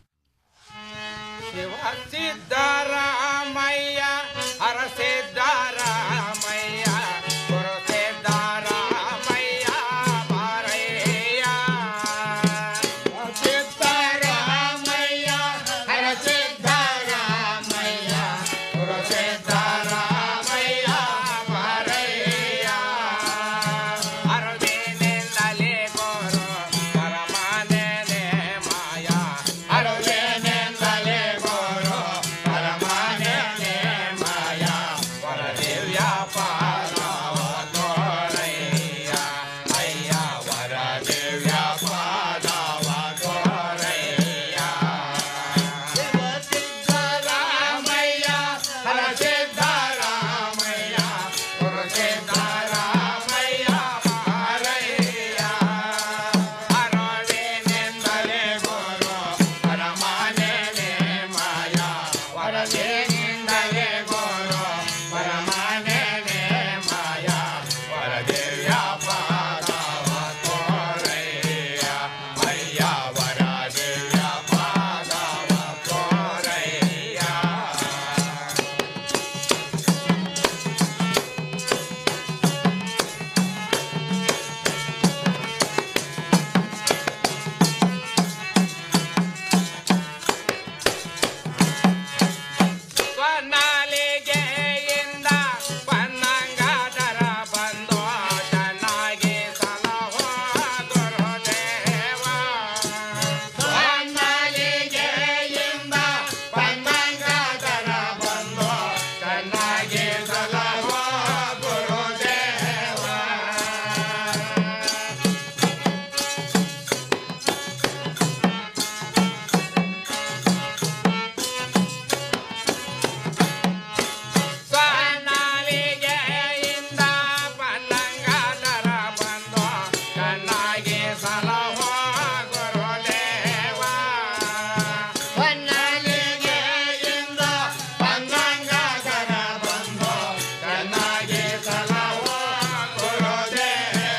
ಶಿವ ಸಿದ್ದರಾಮಯ್ಯ ಹರ ಸಿದ್ದರಾಮಯ್ಯ ಗುರು ಸಿದ್ದರಾಮಯ್ಯ ಬಾರಯ್ಯ ಸಿದ್ದರಾಮಯ್ಯ ಹರ ಸಿದ್ದರಾಮಯ್ಯ ಗುರು ಸಿದ್ದರಾಮಯ್ಯ ಬಾರಯ್ಯ ಅರುವಿನಿಂದಲೇ ಗುರು ಪರಮಾನೇನೆ ಮಾಯ ಅರುವಿನಿಂದಲೇ ಗುರು ಪರಮಾನೇನೆ ಮಾಯ ವರ ದಿವ್ಯ ಪಾಲವ ತೋರಯ್ಯ ಅಯ್ಯ ವರ ದಿವ್ಯ